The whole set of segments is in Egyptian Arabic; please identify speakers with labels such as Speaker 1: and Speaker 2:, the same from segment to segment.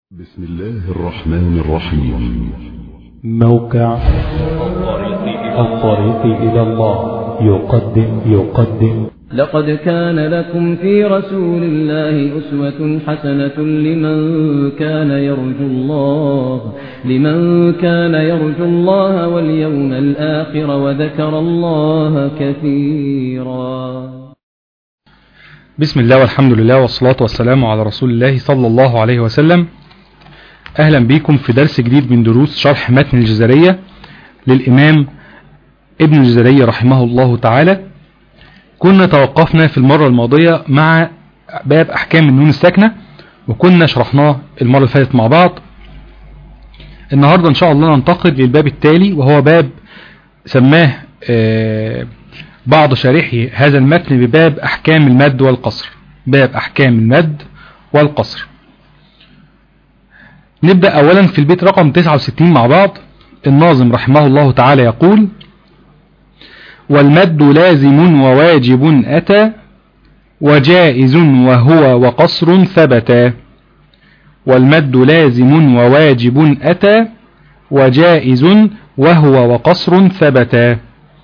Speaker 1: بسم الله الرحمن الرحيم
Speaker 2: موقع الطريق إلى الله يقدم يقدم
Speaker 3: لقد كان لكم في رسول الله أسوة حسنة لمن كان يرجو الله لمن كان يرجو الله واليوم الآخر وذكر الله كثيرا
Speaker 4: بسم الله والحمد لله والصلاة والسلام على رسول الله صلى الله عليه وسلم أهلا بكم في درس جديد من دروس شرح متن الجزرية للإمام ابن الجزرية رحمه الله تعالى كنا توقفنا في المرة الماضية مع باب أحكام النون الساكنة وكنا شرحناه المرة اللي فاتت مع بعض النهاردة إن شاء الله ننتقل للباب التالي وهو باب سماه آه بعض شارحي هذا المتن بباب أحكام المد والقصر باب أحكام المد والقصر نبدأ أولا في البيت رقم 69 مع بعض الناظم رحمه الله تعالى يقول والمد لازم وواجب أتى وجائز وهو وقصر ثبتا والمد لازم وواجب أتى وجائز وهو وقصر ثبتا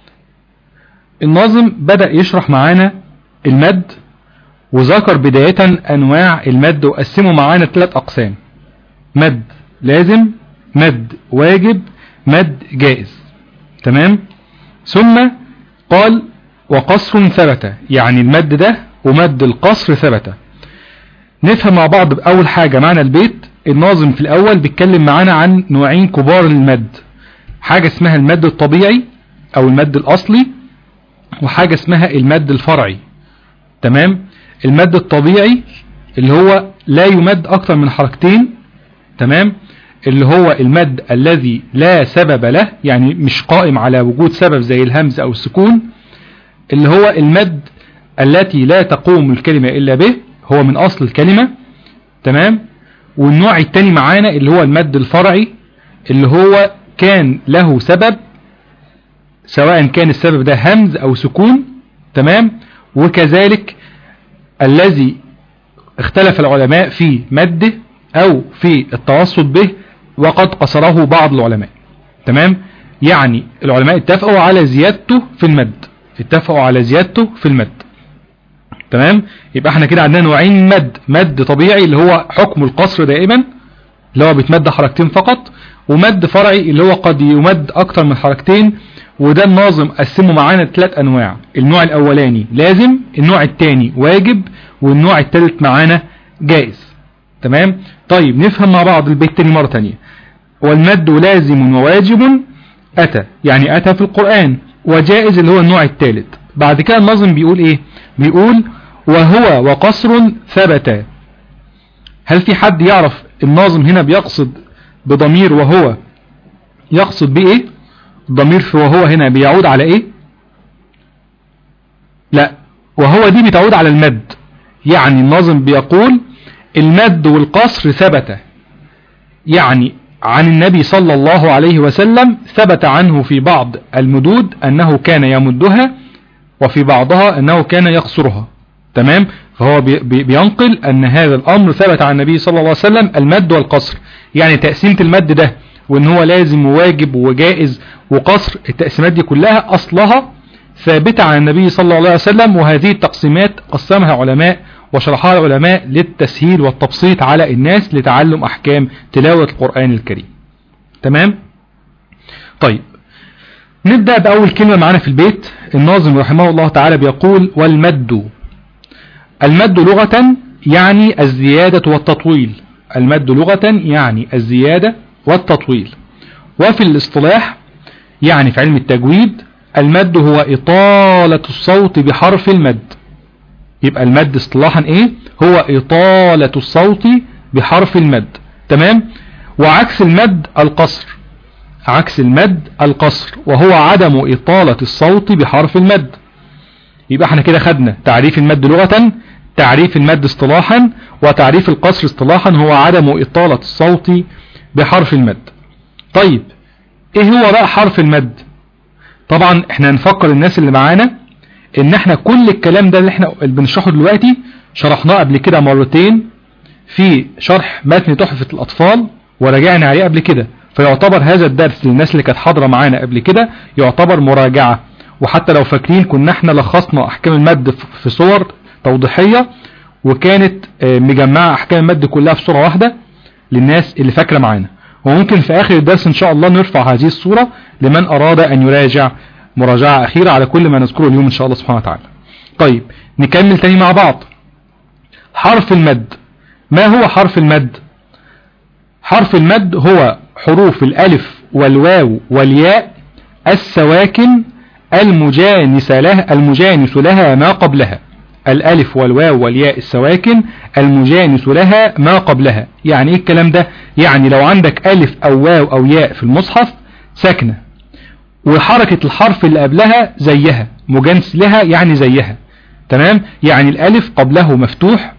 Speaker 4: الناظم بدأ يشرح معانا المد وذكر بداية أنواع المد وقسمه معانا ثلاث أقسام مد لازم مد واجب مد جائز تمام ثم قال وقصر ثبت يعني المد ده ومد القصر ثبت نفهم مع بعض بأول حاجة معنى البيت الناظم في الأول بيتكلم معانا عن نوعين كبار للمد حاجة اسمها المد الطبيعي أو المد الأصلي وحاجة اسمها المد الفرعي تمام المد الطبيعي اللي هو لا يمد أكثر من حركتين تمام اللي هو المد الذي لا سبب له يعني مش قائم على وجود سبب زي الهمز أو السكون اللي هو المد التي لا تقوم الكلمة إلا به هو من أصل الكلمة تمام والنوع التاني معانا اللي هو المد الفرعي اللي هو كان له سبب سواء كان السبب ده همز أو سكون تمام وكذلك الذي اختلف العلماء في مده أو في التوسط به وقد قصره بعض العلماء تمام يعني العلماء اتفقوا على زيادته في المد اتفقوا على زيادته في المد تمام يبقى احنا كده عندنا نوعين مد مد طبيعي اللي هو حكم القصر دائما اللي هو بيتمد حركتين فقط ومد فرعي اللي هو قد يمد اكتر من حركتين وده الناظم قسمه معانا ثلاث انواع النوع الاولاني لازم النوع الثاني واجب والنوع الثالث معانا جائز تمام طيب نفهم مع بعض البيت تاني مرة تانية والمد لازم وواجب أتى يعني أتى في القرآن وجائز اللي هو النوع الثالث بعد كده الناظم بيقول ايه بيقول وهو وقصر ثبتا هل في حد يعرف الناظم هنا بيقصد بضمير وهو يقصد بايه الضمير في وهو هنا بيعود على ايه لا وهو دي بتعود على المد يعني الناظم بيقول المد والقصر ثبت يعني عن النبي صلى الله عليه وسلم ثبت عنه في بعض المدود أنه كان يمدها وفي بعضها أنه كان يقصرها تمام فهو بينقل أن هذا الأمر ثبت عن النبي صلى الله عليه وسلم المد والقصر يعني تقسيمة المد ده وان هو لازم وواجب وجائز وقصر التقسيمات دي كلها أصلها ثابتة عن النبي صلى الله عليه وسلم وهذه التقسيمات قسمها علماء وشرحها العلماء للتسهيل والتبسيط على الناس لتعلم أحكام تلاوة القرآن الكريم تمام طيب نبدأ بأول كلمة معنا في البيت الناظم رحمه الله تعالى بيقول والمد المد لغة يعني الزيادة والتطويل المد لغة يعني الزيادة والتطويل وفي الاصطلاح يعني في علم التجويد المد هو إطالة الصوت بحرف المد يبقى المد اصطلاحا ايه هو اطالة الصوت بحرف المد تمام وعكس المد القصر عكس المد القصر وهو عدم اطالة الصوت بحرف المد يبقى احنا كده خدنا تعريف المد لغة تعريف المد اصطلاحا وتعريف القصر اصطلاحا هو عدم اطالة الصوت بحرف المد طيب ايه هو بقى حرف المد طبعا احنا نفكر الناس اللي معانا ان احنا كل الكلام ده اللي احنا اللي بنشرحه دلوقتي شرحناه قبل كده مرتين في شرح متن تحفة الأطفال وراجعنا عليه قبل كده فيعتبر هذا الدرس للناس اللي كانت حاضرة معانا قبل كده يعتبر مراجعة وحتى لو فاكرين كنا احنا لخصنا أحكام المد في صور توضيحية وكانت مجمعة أحكام المد كلها في صورة واحدة للناس اللي فاكرة معانا وممكن في آخر الدرس إن شاء الله نرفع هذه الصورة لمن أراد أن يراجع مراجعة أخيرة على كل ما نذكره اليوم إن شاء الله سبحانه وتعالى طيب نكمل تاني مع بعض حرف المد ما هو حرف المد حرف المد هو حروف الألف والواو والياء السواكن المجانس لها, المجانس لها ما قبلها الألف والواو والياء السواكن المجانس لها ما قبلها يعني ايه الكلام ده يعني لو عندك ألف أو واو أو ياء في المصحف ساكنة وحركة الحرف اللي قبلها زيها مجانس لها يعني زيها تمام يعني الألف قبله مفتوح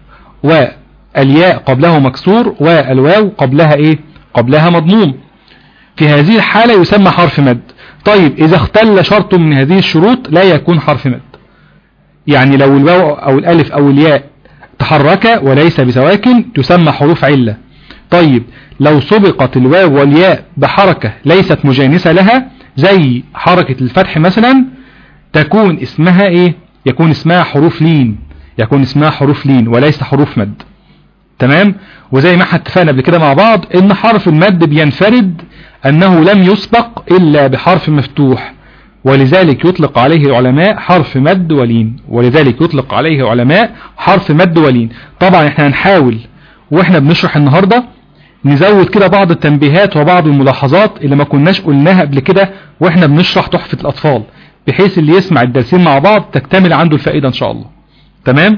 Speaker 4: والياء قبله مكسور والواو قبلها ايه قبلها مضموم في هذه الحالة يسمى حرف مد طيب إذا اختل شرط من هذه الشروط لا يكون حرف مد يعني لو الواو أو الألف أو الياء تحرك وليس بسواكن تسمى حروف علة طيب لو سبقت الواو والياء بحركة ليست مجانسة لها زي حركة الفتح مثلا تكون اسمها ايه يكون اسمها حروف لين يكون اسمها حروف لين وليس حروف مد تمام وزي ما احنا اتفقنا قبل كده مع بعض ان حرف المد بينفرد انه لم يسبق الا بحرف مفتوح ولذلك يطلق عليه العلماء حرف مد ولين ولذلك يطلق عليه علماء حرف مد ولين طبعا احنا هنحاول واحنا بنشرح النهاردة نزود كده بعض التنبيهات وبعض الملاحظات اللي ما كناش قلناها قبل كده واحنا بنشرح تحفة الاطفال بحيث اللي يسمع الدرسين مع بعض تكتمل عنده الفائدة ان شاء الله تمام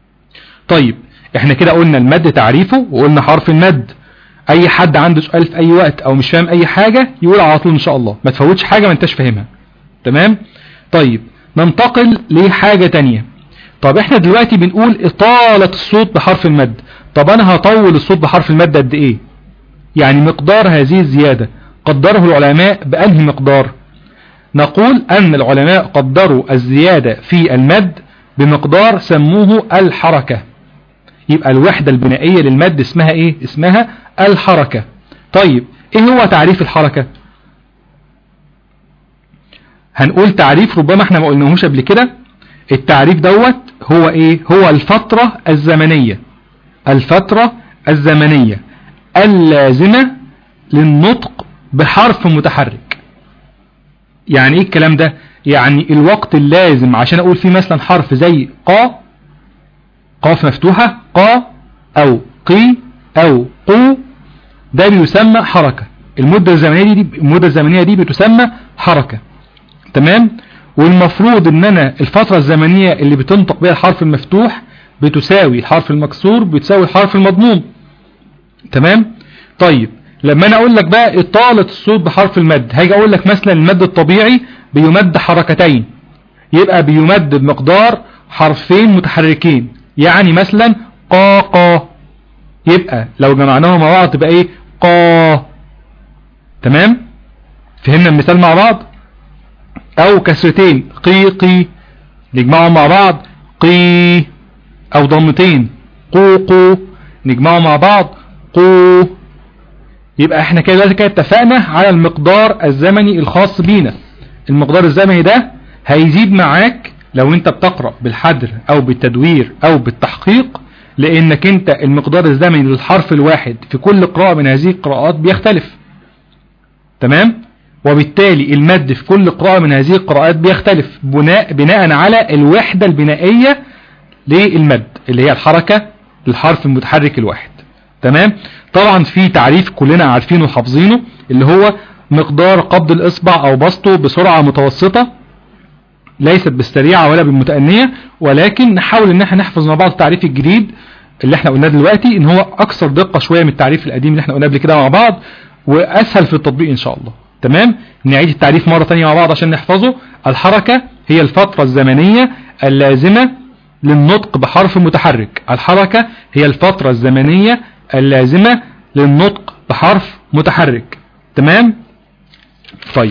Speaker 4: طيب احنا كده قلنا المد تعريفه وقلنا حرف المد اي حد عنده سؤال في اي وقت او مش فاهم اي حاجة يقول على طول ان شاء الله ما تفوتش حاجة ما انتش فاهمها تمام طيب ننتقل لحاجة تانية طب احنا دلوقتي بنقول اطالة الصوت بحرف المد طب انا هطول الصوت بحرف المد قد ايه يعني مقدار هذه الزيادة قدره العلماء بأنهي مقدار نقول أن العلماء قدروا الزيادة في المد بمقدار سموه الحركة يبقى الوحدة البنائية للمد اسمها ايه اسمها الحركة طيب ايه هو تعريف الحركة هنقول تعريف ربما احنا ما قلناهوش قبل كده التعريف دوت هو ايه هو الفترة الزمنية الفترة الزمنية اللازمة للنطق بحرف متحرك يعني ايه الكلام ده يعني الوقت اللازم عشان اقول فيه مثلا حرف زي قا قاف مفتوحة قا او قي او قو ده بيسمى حركة المدة الزمنية دي المدة الزمنية دي بتسمى حركة تمام والمفروض ان انا الفترة الزمنية اللي بتنطق بها الحرف المفتوح بتساوي الحرف المكسور بتساوي الحرف المضموم تمام طيب لما انا اقول لك بقى اطالة الصوت بحرف المد هاجي اقول لك مثلا المد الطبيعي بيمد حركتين يبقى بيمد بمقدار حرفين متحركين يعني مثلا قا قا يبقى لو جمعناهم مع بعض تبقى ايه قا تمام فهمنا المثال مع بعض او كسرتين قي قي نجمعهم مع بعض قي او ضمتين قو قو نجمعهم مع بعض قو يبقى احنا كده دلوقتي كده اتفقنا على المقدار الزمني الخاص بينا المقدار الزمني ده هيزيد معاك لو انت بتقرأ بالحدر او بالتدوير او بالتحقيق لانك انت المقدار الزمني للحرف الواحد في كل قراءة من هذه القراءات بيختلف تمام وبالتالي المد في كل قراءة من هذه القراءات بيختلف بناء, بناء على الوحدة البنائية للمد اللي هي الحركة للحرف المتحرك الواحد تمام طبعا في تعريف كلنا عارفينه وحافظينه اللي هو مقدار قبض الاصبع او بسطه بسرعة متوسطة ليست بالسريعة ولا بالمتأنية ولكن نحاول ان احنا نحفظ مع بعض التعريف الجديد اللي احنا قلناه دلوقتي ان هو اكثر دقة شوية من التعريف القديم اللي احنا قلناه قبل كده مع بعض واسهل في التطبيق ان شاء الله تمام نعيد التعريف مرة تانية مع بعض عشان نحفظه الحركة هي الفترة الزمنية اللازمة للنطق بحرف متحرك الحركة هي الفترة الزمنية اللازمة للنطق بحرف متحرك تمام طيب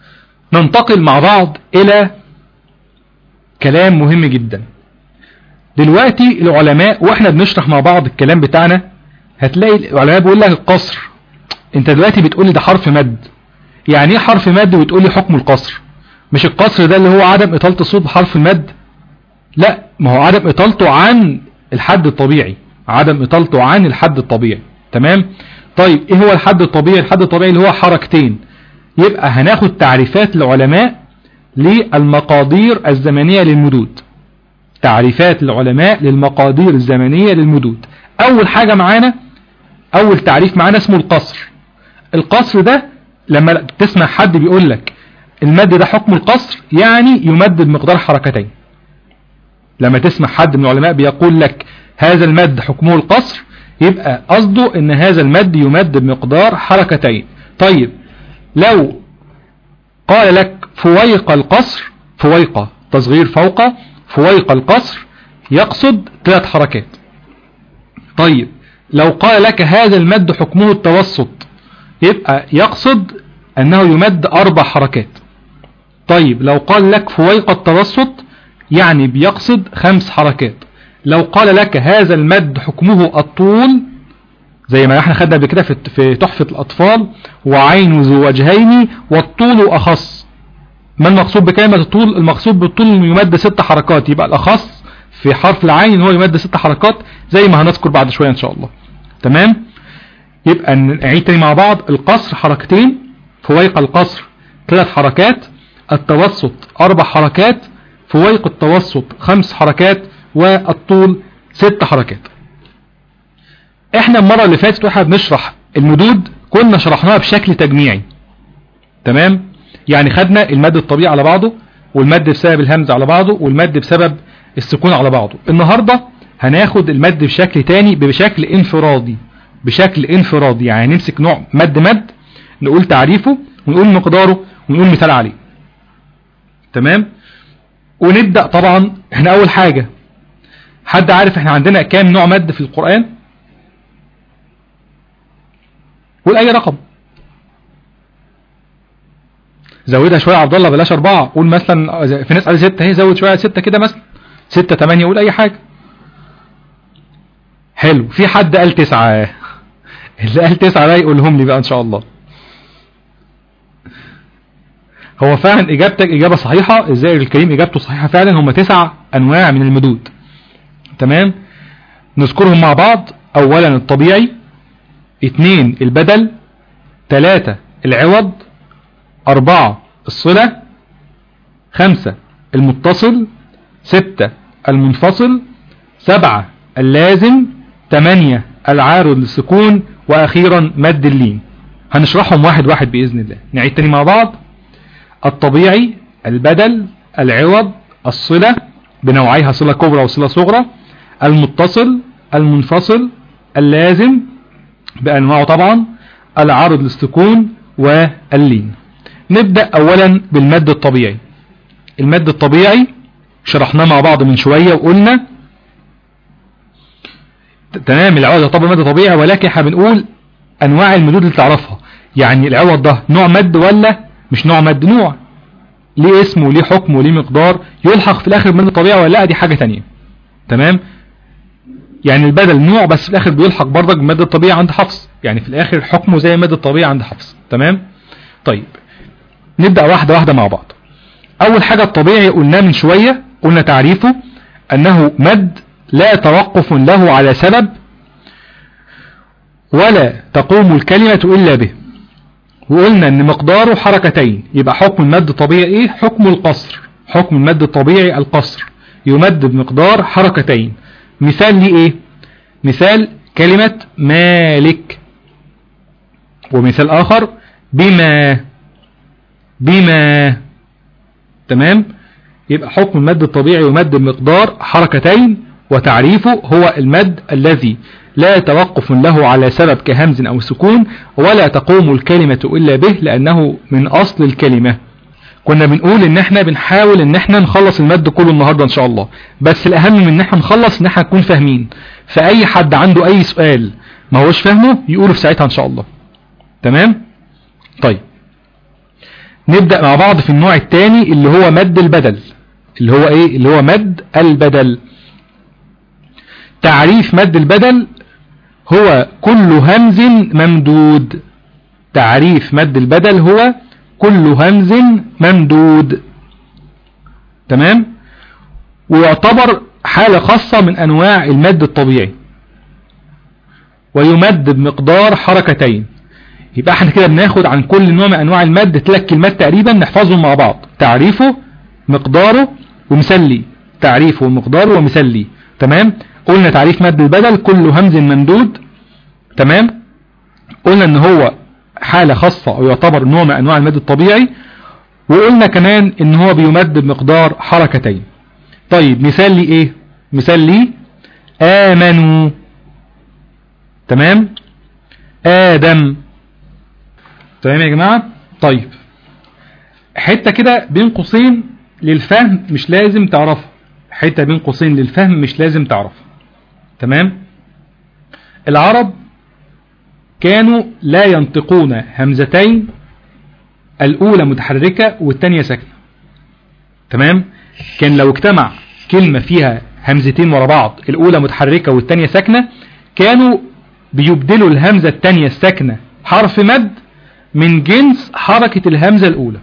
Speaker 4: ننتقل مع بعض الى كلام مهم جدا دلوقتي العلماء واحنا بنشرح مع بعض الكلام بتاعنا هتلاقي العلماء بيقول لك القصر انت دلوقتي بتقول لي ده حرف مد يعني ايه حرف مد وتقول لي حكم القصر مش القصر ده اللي هو عدم اطالة الصوت بحرف المد لا ما هو عدم اطالته عن الحد الطبيعي عدم اطالته عن الحد الطبيعي تمام طيب ايه هو الحد الطبيعي الحد الطبيعي اللي هو حركتين يبقى هناخد تعريفات العلماء للمقادير الزمنية للمدود تعريفات العلماء للمقادير الزمنية للمدود اول حاجة معانا اول تعريف معانا اسمه القصر القصر ده لما تسمع حد بيقول لك المد ده حكم القصر يعني يمد بمقدار حركتين لما تسمع حد من العلماء بيقول لك هذا المد حكمه القصر يبقى قصده ان هذا المد يمد بمقدار حركتين طيب لو قال لك فويق القصر فويقة تصغير فوق فويق القصر يقصد ثلاث حركات طيب لو قال لك هذا المد حكمه التوسط يبقى يقصد انه يمد اربع حركات طيب لو قال لك فويق التوسط يعني بيقصد خمس حركات لو قال لك هذا المد حكمه الطول زي ما احنا خدنا قبل كده في في تحفة الأطفال وعين ذو وجهين والطول أخص ما المقصود بكلمة الطول المقصود بالطول انه يمد ست حركات يبقى الأخص في حرف العين ان هو يمد ست حركات زي ما هنذكر بعد شوية ان شاء الله تمام يبقى نعيد تاني مع بعض القصر حركتين فويق القصر ثلاث حركات التوسط أربع حركات فويق التوسط خمس حركات والطول ست حركات احنا المرة اللي فاتت واحنا بنشرح المدود كنا شرحناها بشكل تجميعي تمام يعني خدنا المد الطبيعي على بعضه والمد بسبب الهمزة على بعضه والمد بسبب السكون على بعضه النهاردة هناخد المد بشكل تاني بشكل انفرادي بشكل انفرادي يعني نمسك نوع مد مد نقول تعريفه ونقول مقداره ونقول مثال عليه تمام ونبدأ طبعا احنا اول حاجة حد عارف احنا عندنا كام نوع مد في القرآن قول اي رقم زودها شوية عبد الله بلاش اربعة قول مثلا في ناس قال ستة هي زود شوية ستة كده مثلا ستة تمانية قول اي حاجة حلو في حد قال تسعة اللي قال تسعة ده يقولهم لي بقى ان شاء الله هو فعلا اجابتك اجابة صحيحة الزائر الكريم اجابته صحيحة فعلا هم تسع انواع من المدود تمام نذكرهم مع بعض اولا الطبيعي اتنين البدل تلاتة العوض اربعة الصلة خمسة المتصل ستة المنفصل سبعة اللازم تمانية العارض للسكون واخيرا مد اللين هنشرحهم واحد واحد بإذن الله نعيد تاني مع بعض الطبيعي البدل العوض الصلة بنوعيها صلة كبرى وصلة صغرى المتصل المنفصل اللازم بأنواعه طبعا العارض للسكون واللين نبدأ أولا بالمد الطبيعي المد الطبيعي شرحناه مع بعض من شوية وقلنا تمام العوض يعتبر مد طبيعي ولكن احنا بنقول انواع المدود اللي تعرفها يعني العوض ده نوع مد ولا مش نوع مد نوع ليه اسمه ليه حكمه ليه مقدار يلحق في الاخر مد طبيعي ولا لا دي حاجة تانية تمام يعني البدل نوع بس في الاخر بيلحق برضك بمد الطبيعي عند حفص يعني في الاخر حكمه زي مد الطبيعي عند حفص تمام طيب نبدأ واحدة واحدة مع بعض اول حاجة الطبيعي قلناه من شوية قلنا تعريفه انه مد لا توقف له على سبب ولا تقوم الكلمة إلا به وقلنا ان مقداره حركتين يبقى حكم المد الطبيعي ايه حكم القصر حكم المد الطبيعي القصر يمد بمقدار حركتين مثال ليه ايه مثال كلمة مالك ومثال اخر بما بما تمام يبقى حكم المد الطبيعي يمد بمقدار حركتين وتعريفه هو المد الذي لا يتوقف له على سبب كهمز أو سكون ولا تقوم الكلمة إلا به لأنه من أصل الكلمة كنا بنقول ان احنا بنحاول ان احنا نخلص المد كله النهاردة ان شاء الله بس الاهم من ان احنا نخلص ان احنا نكون فاهمين فاي حد عنده اي سؤال ما هوش فاهمه يقوله في ساعتها ان شاء الله تمام طيب نبدأ مع بعض في النوع الثاني اللي هو مد البدل اللي هو ايه اللي هو مد البدل تعريف مد البدل هو كل همز ممدود تعريف مد البدل هو كل همز ممدود تمام ويعتبر حالة خاصة من أنواع المد الطبيعي ويمد بمقدار حركتين يبقى احنا كده بناخد عن كل نوع من أنواع المد ثلاث كلمات تقريبا نحفظهم مع بعض تعريفه مقداره ومسلي تعريفه ومقداره ومسلي تمام قلنا تعريف مد البدل كل همز ممدود تمام قلنا ان هو حالة خاصة او يعتبر نوع من انواع المد الطبيعي وقلنا كمان ان هو بيمد بمقدار حركتين طيب مثال لي ايه مثال لي امنوا تمام ادم تمام يا جماعة طيب حتة كده بين قوسين للفهم مش لازم تعرفها حتة بين قوسين للفهم مش لازم تعرفها تمام العرب كانوا لا ينطقون همزتين الأولى متحركة والثانية ساكنة تمام كان لو اجتمع كلمة فيها همزتين ورا بعض الأولى متحركة والثانية ساكنة كانوا بيبدلوا الهمزة الثانية الساكنة حرف مد من جنس حركة الهمزة الأولى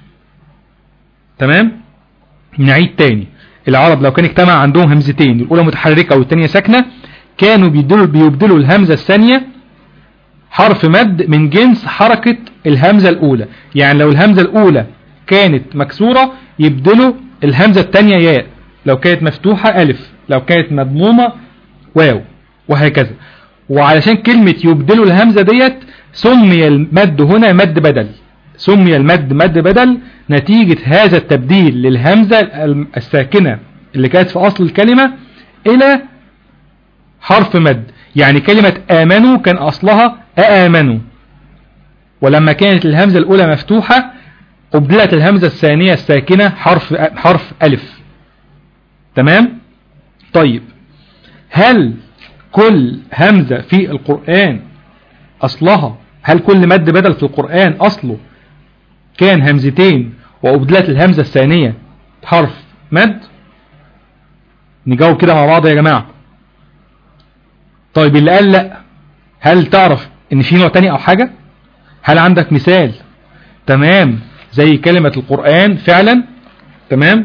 Speaker 4: تمام نعيد تاني العرب لو كان اجتمع عندهم همزتين الأولى متحركة والثانية ساكنة كانوا بيبدلوا, بيبدلوا الهمزة الثانية حرف مد من جنس حركة الهمزة الأولى يعني لو الهمزة الأولى كانت مكسورة يبدلوا الهمزة الثانية ياء لو كانت مفتوحة ألف لو كانت مضمومة واو وهكذا وعلشان كلمة يبدلوا الهمزة ديت سمي المد هنا مد بدل سمي المد مد بدل نتيجة هذا التبديل للهمزة الساكنة اللي كانت في أصل الكلمة إلى حرف مد يعني كلمة آمنوا كان أصلها آمنوا ولما كانت الهمزة الأولى مفتوحة أبدلت الهمزة الثانية الساكنة حرف, حرف ألف تمام طيب هل كل همزة في القرآن أصلها هل كل مد بدل في القرآن أصله كان همزتين وأبدلت الهمزة الثانية حرف مد نجاوب كده مع بعض يا جماعة طيب اللي قال لا هل تعرف ان في نوع تاني او حاجة هل عندك مثال تمام زي كلمة القرآن فعلا تمام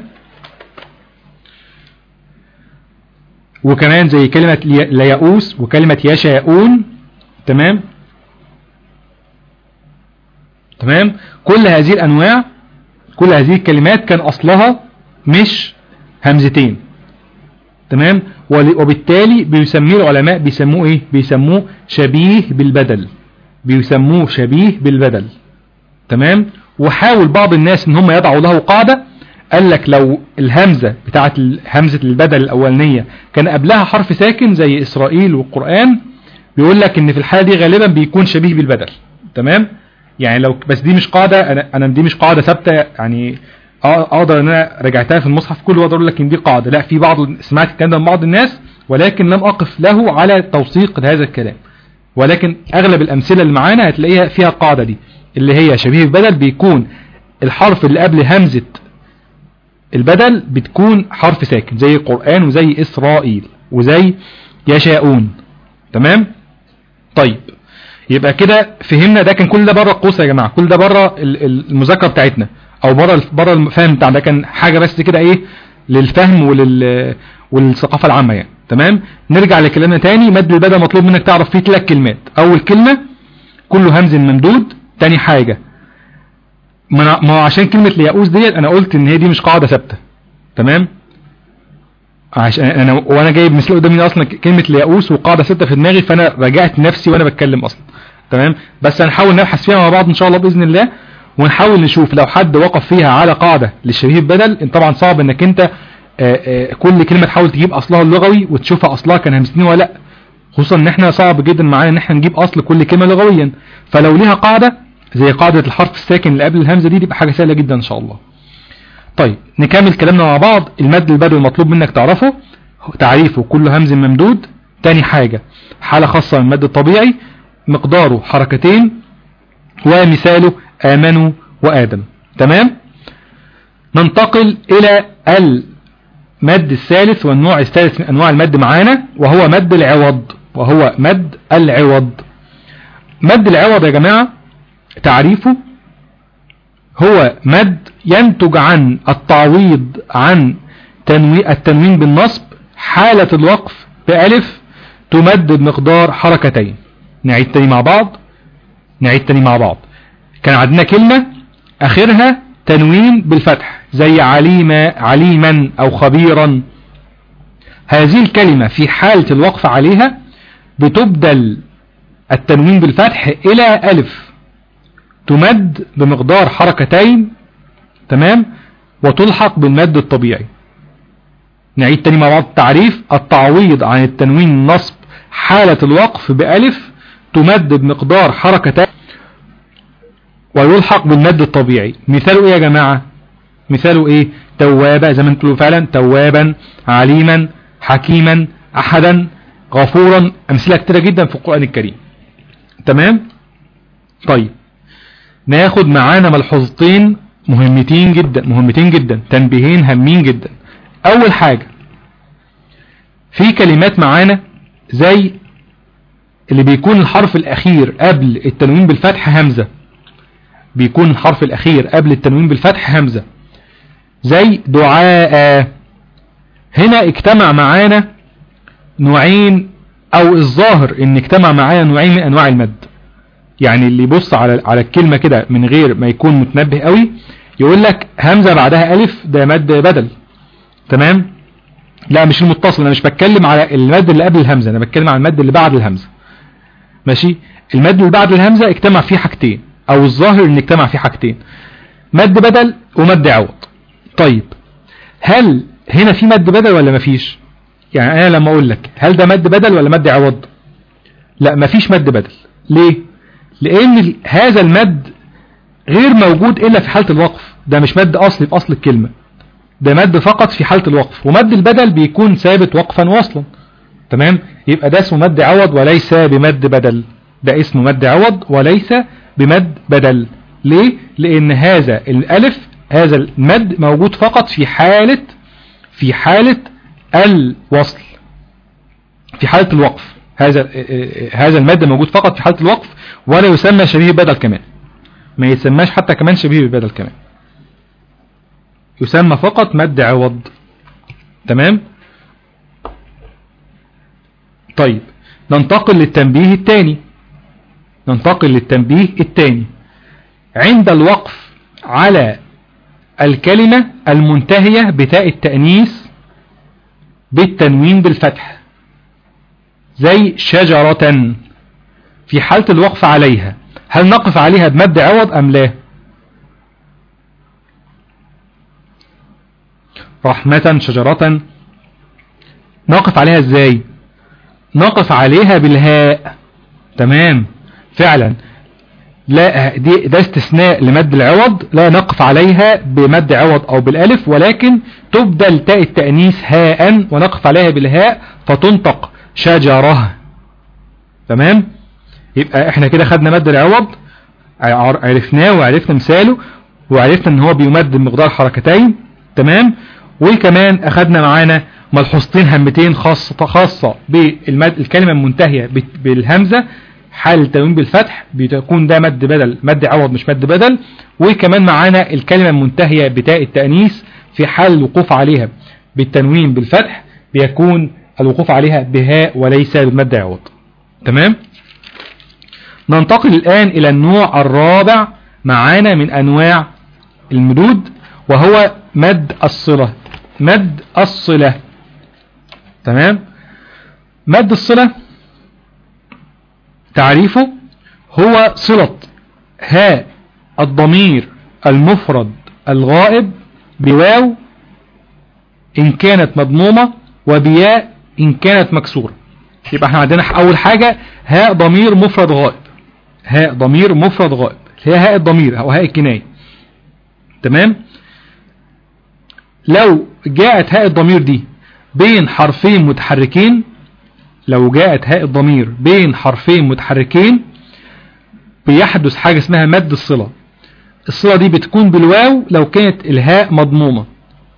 Speaker 4: وكمان زي كلمة ليئوس وكلمة يشاءون تمام تمام كل هذه الأنواع كل هذه الكلمات كان أصلها مش همزتين تمام وبالتالي بيسميه العلماء بيسموه ايه بيسموه شبيه بالبدل بيسموه شبيه بالبدل تمام وحاول بعض الناس ان هم يضعوا له قاعدة قال لك لو الهمزة بتاعت همزة البدل الاولانية كان قبلها حرف ساكن زي اسرائيل والقرآن بيقول لك ان في الحالة دي غالبا بيكون شبيه بالبدل تمام يعني لو بس دي مش قاعدة انا, أنا دي مش قاعدة ثابتة يعني اقدر ان انا رجعتها في المصحف كله واقدر اقول لك ان دي قاعده لا في بعض سمعت الكلام ده من بعض الناس ولكن لم اقف له على توثيق لهذا الكلام ولكن اغلب الامثله اللي معانا هتلاقيها فيها القاعده دي اللي هي شبيه البدل بيكون الحرف اللي قبل همزه البدل بتكون حرف ساكن زي القران وزي اسرائيل وزي يشاءون تمام طيب يبقى كده فهمنا ده كان كل ده بره القوس يا جماعه كل ده بره المذاكره بتاعتنا او بره بره الفهم بتاع ده كان حاجه بس كده ايه للفهم ولل والثقافه العامه يعني تمام نرجع لكلامنا تاني مد البدل مطلوب منك تعرف فيه ثلاث كلمات اول كلمه كل همز ممدود تاني حاجه ما هو عشان كلمه لياقوس ديت انا قلت ان هي دي مش قاعده ثابته تمام عشان انا وانا جايب مثال قدامي اصلا كلمه لياقوس وقاعده ثابته في دماغي فانا راجعت نفسي وانا بتكلم اصلا تمام بس هنحاول نبحث فيها مع بعض ان شاء الله باذن الله ونحاول نشوف لو حد وقف فيها على قاعدة للشبيه بدل طبعا صعب انك انت آآ آآ كل كلمة تحاول تجيب اصلها اللغوي وتشوفها اصلها كان همزتين ولا لا خصوصا ان احنا صعب جدا معانا ان احنا نجيب اصل كل كلمة لغويا فلو ليها قاعدة زي قاعدة الحرف الساكن اللي قبل الهمزة دي تبقى حاجة سهلة جدا ان شاء الله طيب نكمل كلامنا مع بعض المد البدل المطلوب منك تعرفه تعريفه كل همز ممدود تاني حاجة حالة خاصة من المد الطبيعي مقداره حركتين ومثاله آمنوا وآدم تمام ننتقل إلى مد الثالث والنوع الثالث من أنواع المد معانا وهو مد العوض وهو مد العوض مد العوض يا جماعة تعريفه هو مد ينتج عن التعويض عن تنوي التنوين بالنصب حالة الوقف بألف تمد بمقدار حركتين نعيد تاني مع بعض نعيد تاني مع بعض كان عندنا كلمة اخرها تنوين بالفتح زي عليما عليما او خبيرا هذه الكلمة في حالة الوقف عليها بتبدل التنوين بالفتح الى الف تمد بمقدار حركتين تمام وتلحق بالمد الطبيعي نعيد تاني مع بعض التعريف التعويض عن التنوين النصب حالة الوقف بألف تمد بمقدار حركتين ويلحق بالمد الطبيعي مثاله ايه يا جماعة مثاله ايه توابا زي ما انتوا فعلا توابا عليما حكيما احدا غفورا امثلة كتيرة جدا في القرآن الكريم تمام طيب ناخد معانا ملحوظتين مهمتين جدا مهمتين جدا تنبيهين هامين جدا اول حاجة في كلمات معانا زي اللي بيكون الحرف الاخير قبل التنوين بالفتح همزة بيكون الحرف الاخير قبل التنوين بالفتح همزة زي دعاء هنا اجتمع معانا نوعين او الظاهر ان اجتمع معانا نوعين من انواع المد يعني اللي يبص على على الكلمة كده من غير ما يكون متنبه قوي يقول لك همزة بعدها الف ده مد بدل تمام لا مش المتصل انا مش بتكلم على المد اللي قبل الهمزة انا بتكلم على المد اللي بعد الهمزة ماشي المد اللي بعد الهمزة اجتمع فيه حاجتين او الظاهر ان اجتمع فيه حاجتين مد بدل ومد عوض طيب هل هنا في مد بدل ولا مفيش يعني انا لما اقول لك هل ده مد بدل ولا مد عوض لا مفيش مد بدل ليه لان هذا المد غير موجود الا في حالة الوقف ده مش مد اصلي في اصل الكلمة ده مد فقط في حالة الوقف ومد البدل بيكون ثابت وقفا واصلا تمام يبقى ده اسمه مد عوض وليس بمد بدل ده اسمه مد عوض وليس بمد بدل ليه لان هذا الالف هذا المد موجود فقط في حالة في حالة الوصل في حالة الوقف هذا هذا المد موجود فقط في حالة الوقف ولا يسمى شبيه بدل كمان ما يسماش حتى كمان شبيه بدل كمان يسمى فقط مد عوض تمام طيب ننتقل للتنبيه الثاني ننتقل للتنبيه الثاني عند الوقف على الكلمة المنتهية بتاء التأنيث بالتنوين بالفتح زي شجرة في حالة الوقف عليها هل نقف عليها بمد عوض أم لا رحمة شجرة نقف عليها ازاي نقف عليها بالهاء تمام فعلا لا دي ده استثناء لمد العوض لا نقف عليها بمد عوض او بالالف ولكن تبدل تاء التأنيث هاء ونقف عليها بالهاء فتنطق شجرة تمام يبقى احنا كده خدنا مد العوض عرفناه وعرفنا مثاله وعرفنا ان هو بيمد بمقدار حركتين تمام وكمان اخدنا معانا ملحوظتين همتين خاصة خاصة بالكلمة المنتهية بالهمزة حال التنوين بالفتح بتكون ده مد بدل مد عوض مش مد بدل وكمان معانا الكلمة المنتهية بتاء التأنيث في حال الوقوف عليها بالتنوين بالفتح بيكون الوقوف عليها بهاء وليس بالمد عوض تمام ننتقل الآن إلى النوع الرابع معانا من أنواع المدود وهو مد الصلة مد الصلة تمام مد الصلة تعريفه هو صلة هاء الضمير المفرد الغائب بواو إن كانت مضمومة وبياء إن كانت مكسورة يبقى احنا عندنا أول حاجة هاء ضمير مفرد غائب هاء ضمير مفرد غائب هي هاء الضمير أو هاء الكناية تمام لو جاءت هاء الضمير دي بين حرفين متحركين لو جاءت هاء الضمير بين حرفين متحركين بيحدث حاجة اسمها مد الصلة الصلة دي بتكون بالواو لو كانت الهاء مضمومة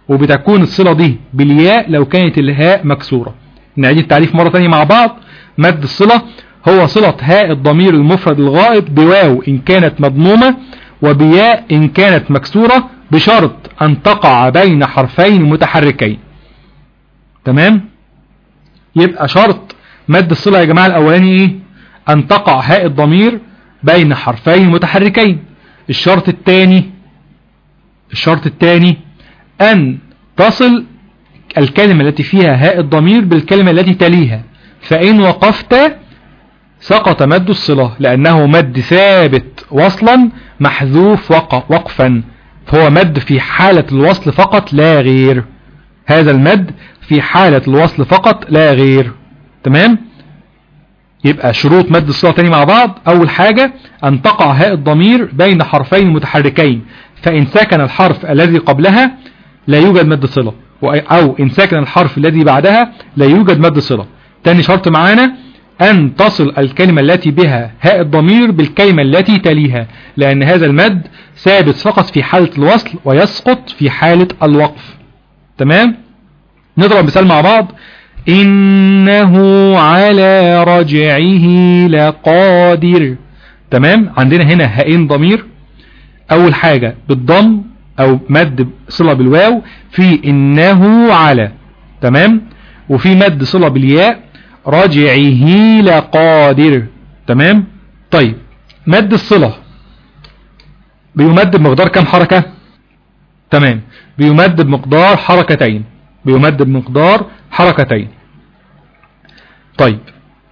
Speaker 4: وبتكون الصلة دي بالياء لو كانت الهاء مكسورة نعيد التعريف مرة تانية مع بعض مد الصلة هو صلة هاء الضمير المفرد الغائب بواو إن كانت مضمومة وبياء إن كانت مكسورة بشرط أن تقع بين حرفين متحركين تمام يبقى شرط مد الصلة يا جماعة الأولاني إيه أن تقع هاء الضمير بين حرفين متحركين الشرط الثاني الشرط الثاني أن تصل الكلمة التي فيها هاء الضمير بالكلمة التي تليها فإن وقفت سقط مد الصلة لأنه مد ثابت وصلا محذوف وقفا فهو مد في حالة الوصل فقط لا غير هذا المد في حالة الوصل فقط لا غير تمام يبقى شروط مد الصلة تاني مع بعض أول حاجة أن تقع هاء الضمير بين حرفين متحركين فإن سكن الحرف الذي قبلها لا يوجد مد صلة أو إن سكن الحرف الذي بعدها لا يوجد مد صلة تاني شرط معانا أن تصل الكلمة التي بها هاء الضمير بالكلمة التي تليها لأن هذا المد ثابت فقط في حالة الوصل ويسقط في حالة الوقف تمام نضرب مثال مع بعض إنه على رجعه لقادر تمام عندنا هنا هائين ضمير أول حاجة بالضم أو مد صلة بالواو في إنه على تمام وفي مد صلة بالياء رجعه لقادر تمام طيب مد الصلة بيمد بمقدار كم حركة تمام بيمد بمقدار حركتين بيمد بمقدار حركتين طيب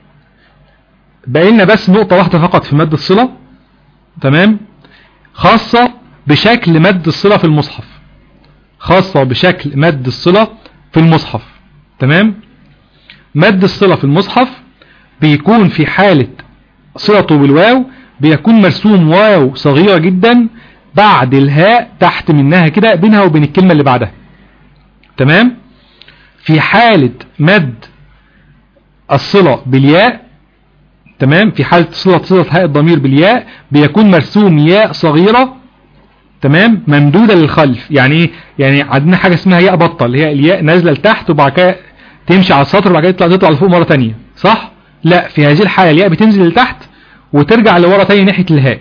Speaker 4: بقينا بس نقطة واحدة فقط في مد الصلة تمام خاصة بشكل مد الصلة في المصحف خاصة بشكل مد الصلة في المصحف تمام مد الصلة في المصحف بيكون في حالة صلته بالواو بيكون مرسوم واو صغيرة جدا بعد الهاء تحت منها كده بينها وبين الكلمة اللي بعدها تمام في حالة مد الصلة بالياء تمام في حالة صلة صلة هاء الضمير بالياء بيكون مرسوم ياء صغيرة تمام ممدودة للخلف يعني ايه يعني عندنا حاجة اسمها ياء بطة اللي هي الياء نازلة لتحت وبعد كده تمشي على السطر وبعد كده تطلع تطلع لفوق مرة تانية صح لا في هذه الحالة الياء بتنزل لتحت وترجع لورا تاني ناحية الهاء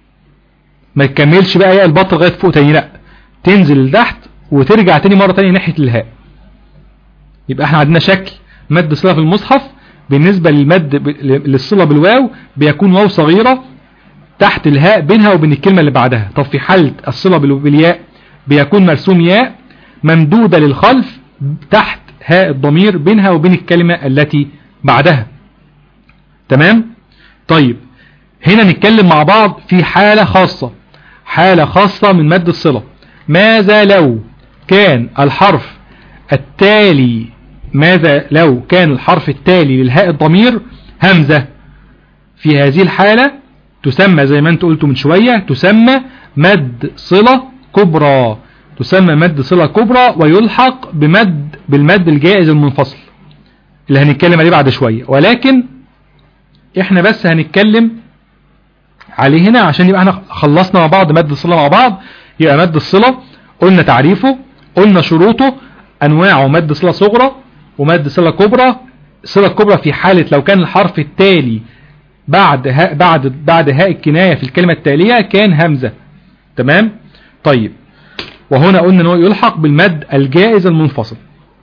Speaker 4: ما تكملش بقى ياء البطة لغاية فوق تاني لا تنزل لتحت وترجع تاني مرة تانية ناحية الهاء يبقى احنا عندنا شكل مد صلة في المصحف بالنسبة للمد للصلة بالواو بيكون واو صغيرة تحت الهاء بينها وبين الكلمة اللي بعدها طب في حالة الصلة بالياء بيكون مرسوم ياء ممدودة للخلف تحت هاء الضمير بينها وبين الكلمة التي بعدها تمام طيب هنا نتكلم مع بعض في حالة خاصة حالة خاصة من مد الصلة ماذا لو كان الحرف التالي ماذا لو كان الحرف التالي للهاء الضمير همزة في هذه الحالة تسمى زي ما انت قلت من شوية تسمى مد صلة كبرى تسمى مد صلة كبرى ويلحق بمد بالمد الجائز المنفصل اللي هنتكلم عليه بعد شوية ولكن احنا بس هنتكلم عليه هنا عشان يبقى احنا خلصنا مع بعض مد الصلة مع بعض يبقى مد الصلة قلنا تعريفه قلنا شروطه انواعه مد صلة صغرى ومد صلة كبرى صلة كبرى في حالة لو كان الحرف التالي بعد هاء بعد بعد هاء الكناية في الكلمة التالية كان همزة تمام طيب وهنا قلنا انه يلحق بالمد الجائز المنفصل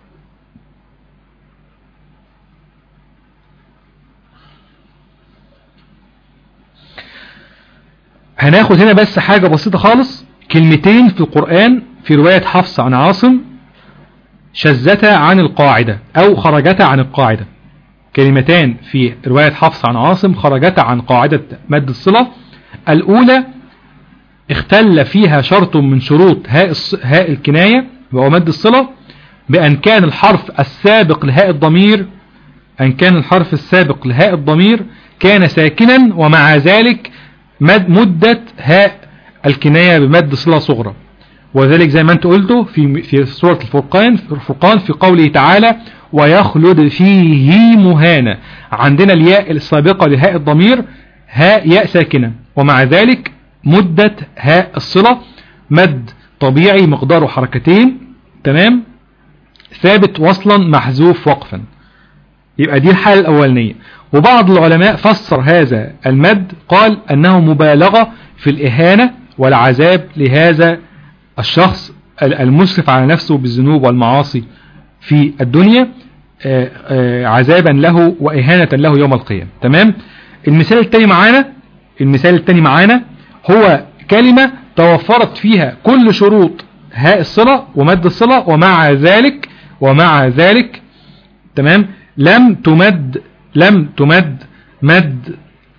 Speaker 4: هناخد هنا بس حاجة بسيطة خالص كلمتين في القرآن في رواية حفص عن عاصم شذتا عن القاعدة أو خرجتا عن القاعدة كلمتان في رواية حفص عن عاصم خرجتا عن قاعدة مد الصلة الأولى اختل فيها شرط من شروط هاء, هاء الكناية وهو مد الصلة بأن كان الحرف السابق لهاء الضمير أن كان الحرف السابق لهاء الضمير كان ساكنا ومع ذلك مد مدة هاء الكناية بمد صلة صغرى وذلك زي ما انت قلته في في سورة الفرقان الفرقان في قوله تعالى ويخلد فيه مهانا عندنا الياء السابقة لهاء الضمير هاء ياء ساكنة ومع ذلك مدة هاء الصلة مد طبيعي مقداره حركتين تمام ثابت وصلا محذوف وقفا يبقى دي الحالة الأولانية وبعض العلماء فسر هذا المد قال أنه مبالغة في الإهانة والعذاب لهذا الشخص المسرف على نفسه بالذنوب والمعاصي في الدنيا آه، آه، عذابا له وإهانة له يوم القيامة تمام المثال الثاني معانا المثال الثاني معانا هو كلمة توفرت فيها كل شروط هاء الصلة ومد الصلة ومع ذلك ومع ذلك تمام لم تمد لم تمد مد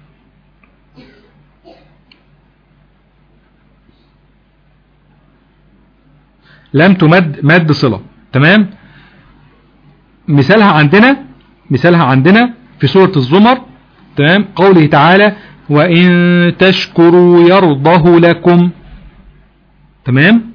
Speaker 4: لم تمد مد صلة تمام مثالها عندنا مثالها عندنا في سورة الزمر تمام قوله تعالى وإن تشكروا يرضه لكم تمام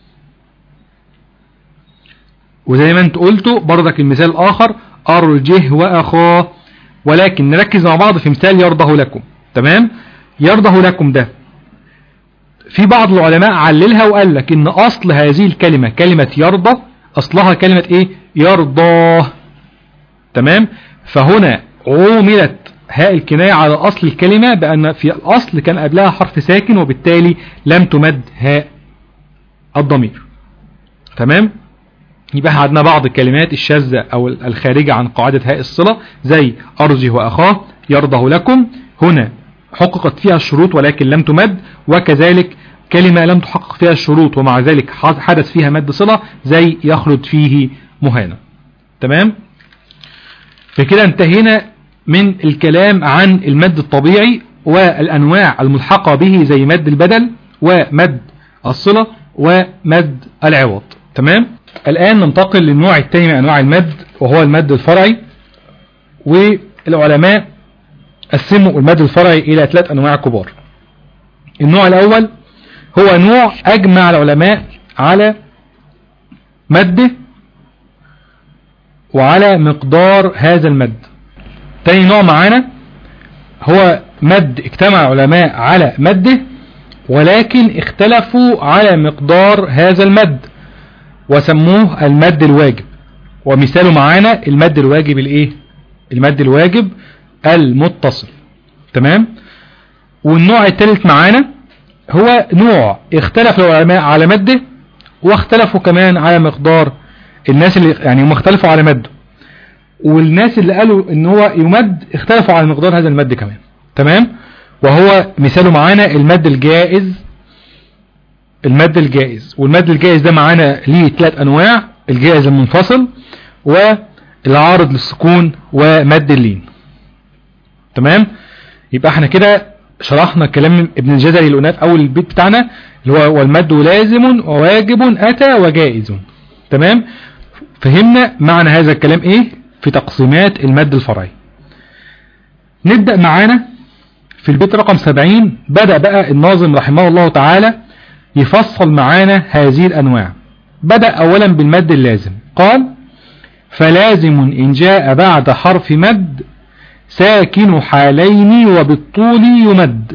Speaker 4: وزي ما انت قلتوا برضك المثال الآخر أرجه وأخاه ولكن نركز مع بعض في مثال يرضه لكم تمام يرضه لكم ده في بعض العلماء عللها وقال لك ان اصل هذه الكلمة كلمة يرضى اصلها كلمة ايه يرضاه تمام فهنا عوملت هاء الكناية على اصل الكلمة بان في الاصل كان قبلها حرف ساكن وبالتالي لم تمد هاء الضمير تمام يبقى عندنا بعض الكلمات الشاذة او الخارجة عن قاعدة هاء الصلة زي ارجه واخاه يرضه لكم هنا حققت فيها الشروط ولكن لم تمد وكذلك كلمة لم تحقق فيها الشروط ومع ذلك حدث فيها مد صلة زي يخلد فيه مهانة تمام فكده انتهينا من الكلام عن المد الطبيعي والأنواع الملحقة به زي مد البدل ومد الصلة ومد العوض تمام الآن ننتقل للنوع الثاني من أنواع المد وهو المد الفرعي والعلماء قسموا المد الفرعي إلى ثلاث أنواع كبار النوع الأول هو نوع أجمع العلماء على مده وعلى مقدار هذا المد تاني نوع معانا هو مد اجتمع العلماء على مده ولكن اختلفوا على مقدار هذا المد وسموه المد الواجب ومثاله معانا المد الواجب الايه المد الواجب المتصل تمام والنوع الثالث معانا هو نوع اختلف العلماء على مده واختلفوا كمان على مقدار الناس اللي يعني هم اختلفوا على مده والناس اللي قالوا ان هو يمد اختلفوا على مقدار هذا المد كمان تمام وهو مثاله معانا المد الجائز المد الجائز والمد الجائز ده معانا ليه ثلاث انواع الجائز المنفصل والعارض للسكون ومد اللين تمام يبقى احنا كده شرحنا كلام ابن الجزري اللي قلناه في اول البيت بتاعنا اللي هو والمد لازم وواجب اتى وجائز تمام فهمنا معنى هذا الكلام ايه في تقسيمات المد الفرعي نبدأ معانا في البيت رقم 70 بدأ بقى الناظم رحمه الله تعالى يفصل معانا هذه الأنواع بدأ أولا بالمد اللازم قال فلازم إن جاء بعد حرف مد ساكن حالين وبالطول يمد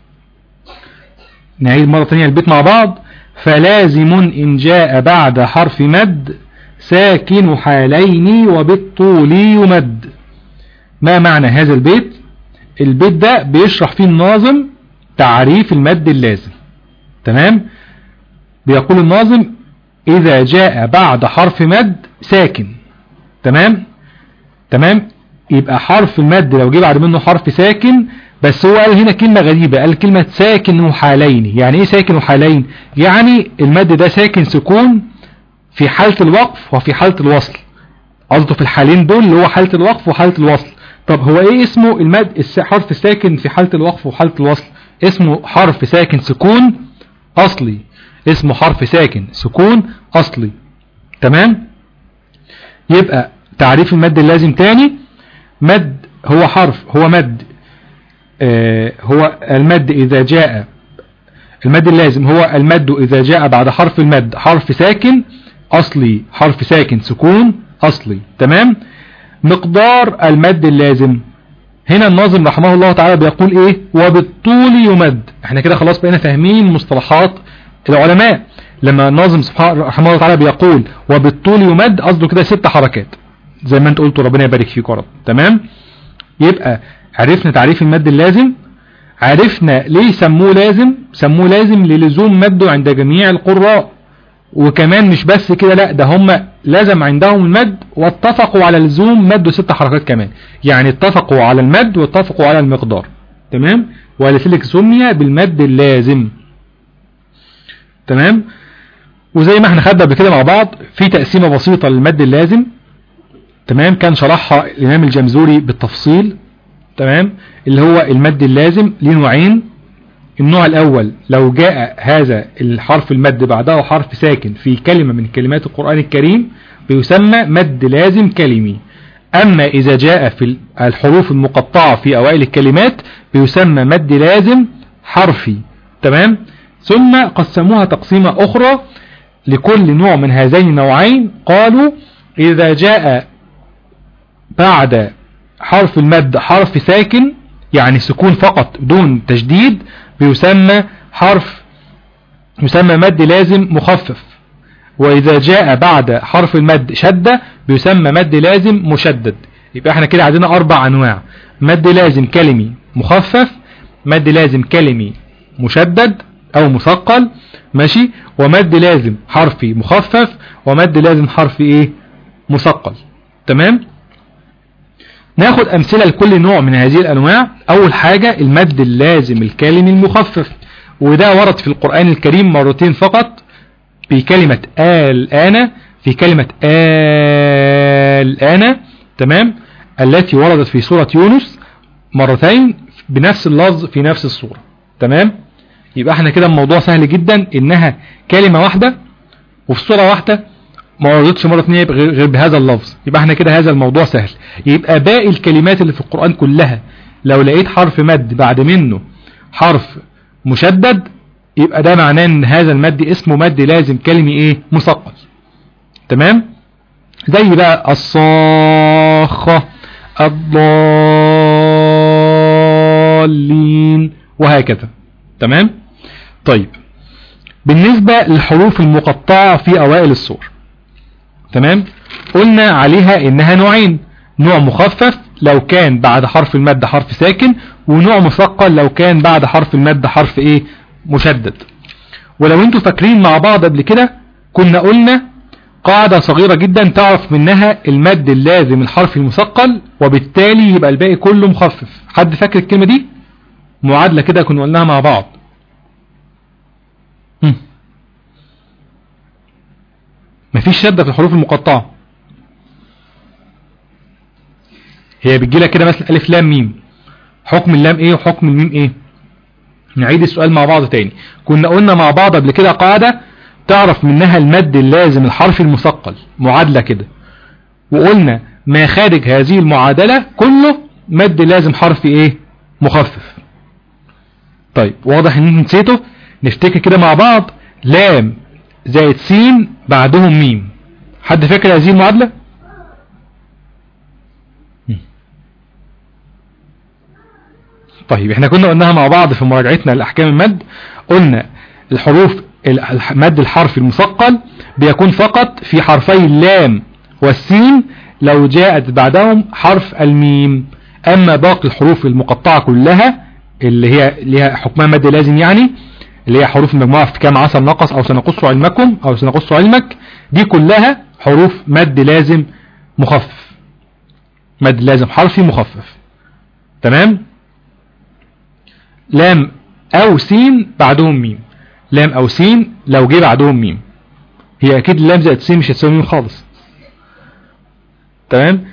Speaker 4: نعيد مرة ثانية البيت مع بعض فلازم إن جاء بعد حرف مد ساكن حالين وبالطول يمد ما معنى هذا البيت البيت ده بيشرح فيه الناظم تعريف المد اللازم تمام بيقول الناظم إذا جاء بعد حرف مد ساكن تمام تمام يبقى حرف المد لو جه بعد منه حرف ساكن بس هو قال هنا كلمة غريبة قال كلمة ساكن وحالين يعني ايه ساكن وحالين يعني المد ده ساكن سكون في حالة الوقف وفي حالة الوصل قصده في الحالين دول اللي هو حالة الوقف وحالة الوصل طب هو ايه اسمه المد حرف ساكن في حالة الوقف وحالة الوصل اسمه حرف ساكن سكون اصلي اسمه حرف ساكن سكون اصلي تمام يبقى تعريف المد اللازم تاني مد هو حرف هو مد آه هو المد إذا جاء المد اللازم هو المد إذا جاء بعد حرف المد حرف ساكن أصلي حرف ساكن سكون أصلي تمام مقدار المد اللازم هنا الناظم رحمه الله تعالى بيقول ايه وبالطول يمد احنا كده خلاص بقينا فاهمين مصطلحات العلماء لما الناظم سبحانه رحمه الله تعالى بيقول وبالطول يمد قصده كده ست حركات زي ما انت قلت ربنا يبارك فيك يا رب تمام يبقى عرفنا تعريف المد اللازم عرفنا ليه سموه لازم سموه لازم للزوم مده عند جميع القراء وكمان مش بس كده لا ده هم لازم عندهم المد واتفقوا على لزوم مده ست حركات كمان يعني اتفقوا على المد واتفقوا على المقدار تمام ولذلك سمي بالمد اللازم تمام وزي ما احنا خدنا قبل كده مع بعض في تقسيمه بسيطه للمد اللازم تمام كان شرحها الامام الجمزوري بالتفصيل تمام اللي هو المد اللازم ليه نوعين النوع الاول لو جاء هذا الحرف المد بعده حرف ساكن في كلمة من كلمات القرآن الكريم بيسمى مد لازم كلمي اما اذا جاء في الحروف المقطعة في اوائل الكلمات بيسمى مد لازم حرفي تمام ثم قسموها تقسيمة اخرى لكل نوع من هذين النوعين قالوا اذا جاء بعد حرف المد حرف ساكن يعني سكون فقط بدون تشديد بيسمى حرف يسمى مد لازم مخفف وإذا جاء بعد حرف المد شدة بيسمى مد لازم مشدد يبقى احنا كده عندنا أربع أنواع مد لازم كلمي مخفف مد لازم كلمي مشدد أو مثقل ماشي ومد لازم حرفي مخفف ومد لازم حرفي ايه مثقل تمام ناخد امثلة لكل نوع من هذه الانواع اول حاجة المد اللازم الكلمي المخفف وده ورد في القرآن الكريم مرتين فقط في كلمة آل آنا في كلمة آل آنا تمام التي وردت في سورة يونس مرتين بنفس اللفظ في نفس السورة تمام يبقى احنا كده الموضوع سهل جدا انها كلمة واحدة وفي سورة واحدة ما وردتش مرة ثانيه غير بهذا اللفظ يبقى احنا كده هذا الموضوع سهل يبقى باقي الكلمات اللي في القرآن كلها لو لقيت حرف مد بعد منه حرف مشدد يبقى ده معناه ان هذا المد اسمه مد لازم كلمي ايه مثقل تمام زي بقى الصاخة الضالين وهكذا تمام طيب بالنسبة للحروف المقطعة في اوائل السور تمام قلنا عليها انها نوعين نوع مخفف لو كان بعد حرف المد حرف ساكن ونوع مثقل لو كان بعد حرف المد حرف ايه مشدد ولو انتوا فاكرين مع بعض قبل كده كنا قلنا قاعدة صغيرة جدا تعرف منها المد اللازم الحرف المثقل وبالتالي يبقى الباقي كله مخفف حد فاكر الكلمة دي معادلة كده كنا قلناها مع بعض هم. مفيش شدة في الحروف المقطعة هي بتجيلك كده مثلا ألف لام ميم حكم اللام ايه وحكم الميم ايه نعيد السؤال مع بعض تاني كنا قلنا مع بعض قبل كده قاعدة تعرف منها المد اللازم الحرف المثقل معادلة كده وقلنا ما خارج هذه المعادلة كله مد لازم حرف ايه مخفف طيب واضح ان انت نسيته نفتكر كده مع بعض لام زائد سين بعدهم ميم حد فاكر هذه المعادلة طيب احنا كنا قلناها مع بعض في مراجعتنا لأحكام المد قلنا الحروف المد الحرف المثقل بيكون فقط في حرفي اللام والسين لو جاءت بعدهم حرف الميم اما باقي الحروف المقطعة كلها اللي هي ليها حكمها مد لازم يعني اللي هي حروف المجموعة في كام عصر نقص او سنقص علمكم او سنقص علمك دي كلها حروف مد لازم مخفف مد لازم حرفي مخفف تمام لام او سين بعدهم ميم لام او سين لو جه بعدهم ميم هي اكيد اللام زائد سين مش هتساوي ميم خالص تمام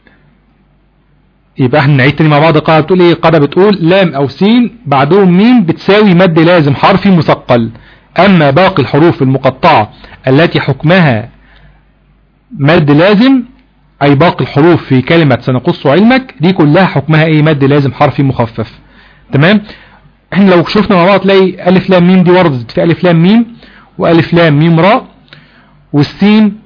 Speaker 4: يبقى احنا نعيد تاني مع بعض القاعده بتقول ايه القاعده بتقول لام او سين بعدهم ميم بتساوي مد لازم حرفي مثقل اما باقي الحروف المقطعه التي حكمها مد لازم اي باقي الحروف في كلمه سنقص علمك دي كلها حكمها ايه مد لازم حرفي مخفف تمام احنا لو شفنا مع بعض تلاقي الف لام ميم دي وردت في الف لام ميم والف لام ميم راء والسين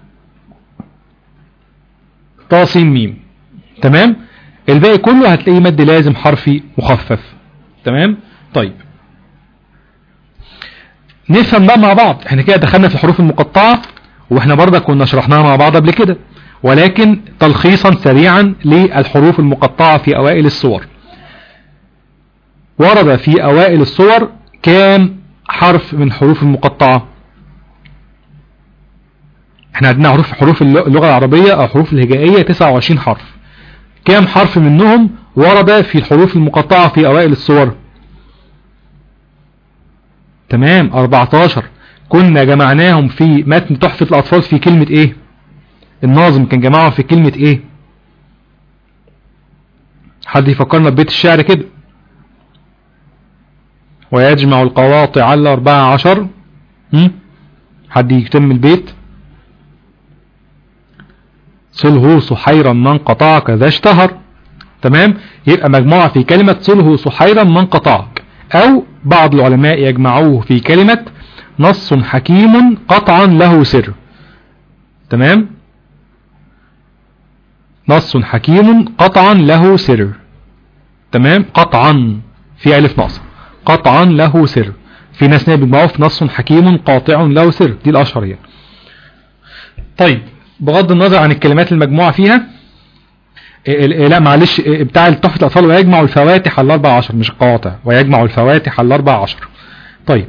Speaker 4: طا سين ميم تمام الباقي كله هتلاقيه مد لازم حرفي مخفف تمام طيب نفهم بقى مع بعض احنا كده دخلنا في الحروف المقطعة واحنا برضه كنا شرحناها مع بعض قبل كده ولكن تلخيصا سريعا للحروف المقطعة في اوائل الصور ورد في اوائل الصور كام حرف من الحروف المقطعة احنا عندنا حروف حروف اللغة العربية او حروف الهجائية 29 حرف كام حرف منهم ورد في الحروف المقطعة في اوائل الصور تمام 14 كنا جمعناهم في متن تحفة الاطفال في كلمة ايه الناظم كان جمعهم في كلمة ايه حد يفكرنا ببيت الشعر كده ويجمع القواطع على 14 هم؟ حد يتم البيت صله صحيرا من قطعك ذا اشتهر تمام يبقى مجموعة في كلمة صله صحيرا من قطعك او بعض العلماء يجمعوه في كلمة نص حكيم قطعا له سر تمام نص حكيم قطعا له سر تمام قطعا في ألف ناقصة قطعا له سر في ناس بيجمعوه في نص حكيم قاطع له سر دي الأشهر يعني طيب بغض النظر عن الكلمات المجموعة فيها لا معلش بتاع تحفة الأطفال ويجمع الفواتح الأربع عشر مش قواطع ويجمع الفواتح الأربع عشر طيب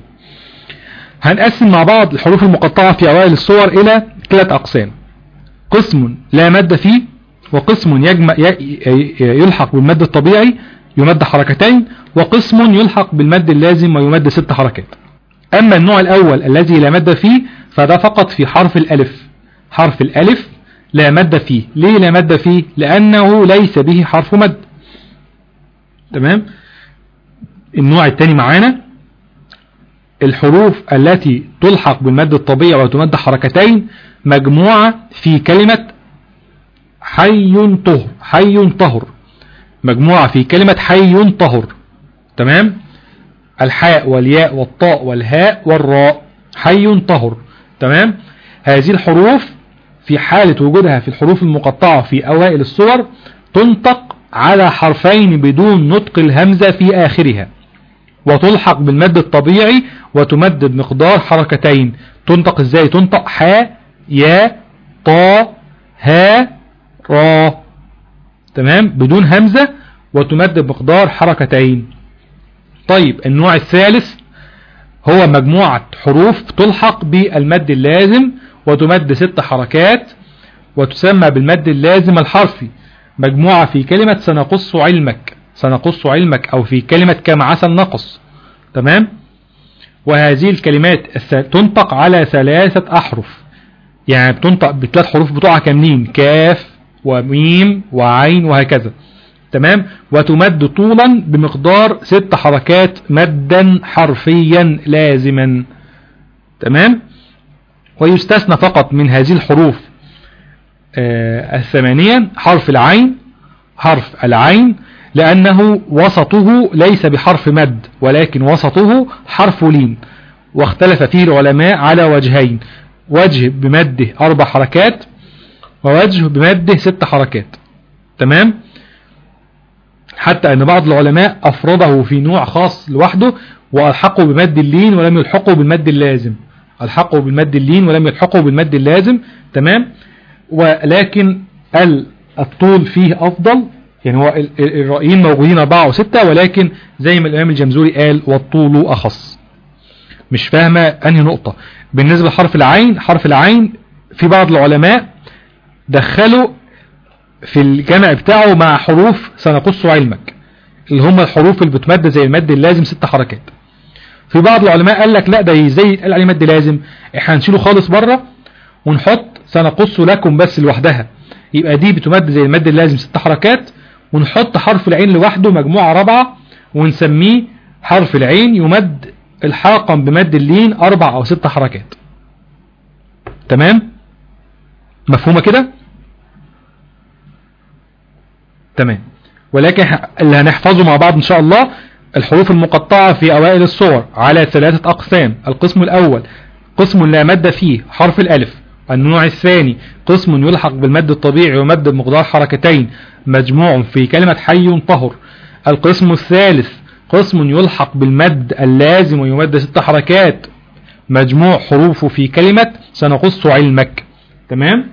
Speaker 4: هنقسم مع بعض الحروف المقطعة في أوائل الصور إلى ثلاث أقسام قسم لا مد فيه وقسم يجمع يلحق بالمد الطبيعي يمد حركتين وقسم يلحق بالمد اللازم ويمد ست حركات أما النوع الأول الذي لا مد فيه فده فقط في حرف الألف حرف الألف لا مد فيه ليه لا مد فيه لأنه ليس به حرف مد تمام النوع الثاني معانا الحروف التي تلحق بالمد الطبيعي وتمد حركتين مجموعة في كلمة حي طهر حي طهر مجموعة في كلمة حي طهر تمام الحاء والياء والطاء والهاء والراء حي طهر تمام هذه الحروف في حالة وجودها في الحروف المقطعة في أوائل الصور تنطق على حرفين بدون نطق الهمزة في آخرها وتلحق بالمد الطبيعي وتمد بمقدار حركتين تنطق ازاي تنطق حاء يا طا ها را تمام بدون همزة وتمد بمقدار حركتين طيب النوع الثالث هو مجموعة حروف تلحق بالمد اللازم وتمد ست حركات وتسمى بالمد اللازم الحرفي مجموعة في كلمة سنقص علمك سنقص علمك او في كلمة كما عسى النقص تمام وهذه الكلمات تنطق على ثلاثة احرف يعني بتنطق بثلاث حروف بتوعها كاملين كاف وميم وعين وهكذا تمام وتمد طولا بمقدار ست حركات مدا حرفيا لازما تمام ويستثنى فقط من هذه الحروف آه الثمانية حرف العين حرف العين لأنه وسطه ليس بحرف مد ولكن وسطه حرف لين واختلف فيه العلماء على وجهين وجه بمده أربع حركات ووجه بمده ست حركات تمام حتى أن بعض العلماء أفرده في نوع خاص لوحده وألحقه بمد اللين ولم يلحقه بالمد اللازم ألحقه بالمد اللين ولم يلحقه بالمد اللازم تمام ولكن الطول فيه أفضل يعني هو الرأيين موجودين أربعة وستة ولكن زي ما الإمام الجمزوري قال والطول أخص مش فاهمة أنهي نقطة بالنسبة لحرف العين حرف العين في بعض العلماء دخلوا في الجمع بتاعه مع حروف سنقص علمك اللي هم الحروف اللي بتمد زي المد اللازم ست حركات في بعض العلماء قال لك لا ده ازاي يتقال عليه مد لازم احنا هنشيله خالص بره ونحط سنقص لكم بس لوحدها يبقى دي بتمد زي المد اللازم ست حركات ونحط حرف العين لوحده مجموعة رابعة ونسميه حرف العين يمد الحاقا بمد اللين اربع او ست حركات تمام مفهومة كده تمام ولكن اللي هنحفظه مع بعض ان شاء الله الحروف المقطعة في اوائل الصور على ثلاثة اقسام القسم الاول قسم لا مد فيه حرف الالف النوع الثاني قسم يلحق بالمد الطبيعي ومد بمقدار حركتين مجموع في كلمة حي طهر القسم الثالث قسم يلحق بالمد اللازم ويمد ست حركات مجموع حروفه في كلمة سنقص علمك تمام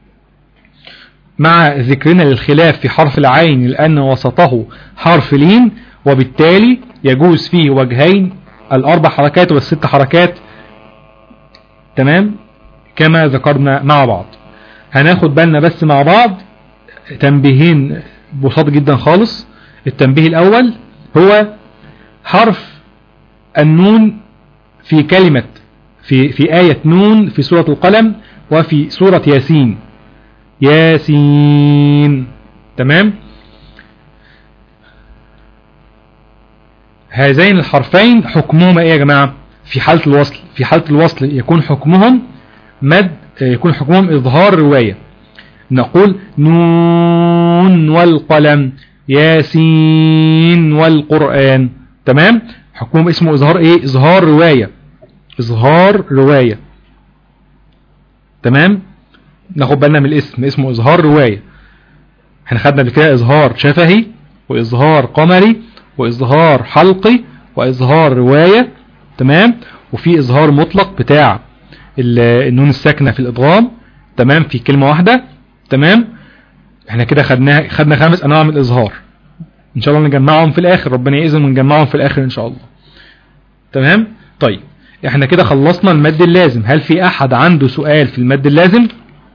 Speaker 4: مع ذكرنا للخلاف في حرف العين لأن وسطه حرف لين وبالتالي يجوز فيه وجهين الأربع حركات والست حركات تمام كما ذكرنا مع بعض هناخد بالنا بس مع بعض تنبيهين بساط جدا خالص التنبيه الأول هو حرف النون في كلمة في في آية نون في سورة القلم وفي سورة ياسين ياسين تمام هذين الحرفين حكمهما ايه يا جماعة في حالة الوصل في حالة الوصل يكون حكمهم مد يكون حكمهم اظهار رواية نقول نون والقلم ياسين والقرآن تمام حكمهم اسمه اظهار ايه اظهار رواية اظهار رواية تمام ناخد بالنا من الاسم اسمه اظهار رواية احنا خدنا قبل كده اظهار شفهي واظهار قمري واظهار حلقي واظهار رواية تمام وفي اظهار مطلق بتاع النون الساكنة في الادغام تمام في كلمة واحدة تمام احنا كده خدنا خدنا خمس انواع من الاظهار ان شاء الله نجمعهم في الاخر ربنا يأذن ونجمعهم في الاخر ان شاء الله تمام طيب احنا كده خلصنا المد اللازم هل في احد عنده سؤال في المد اللازم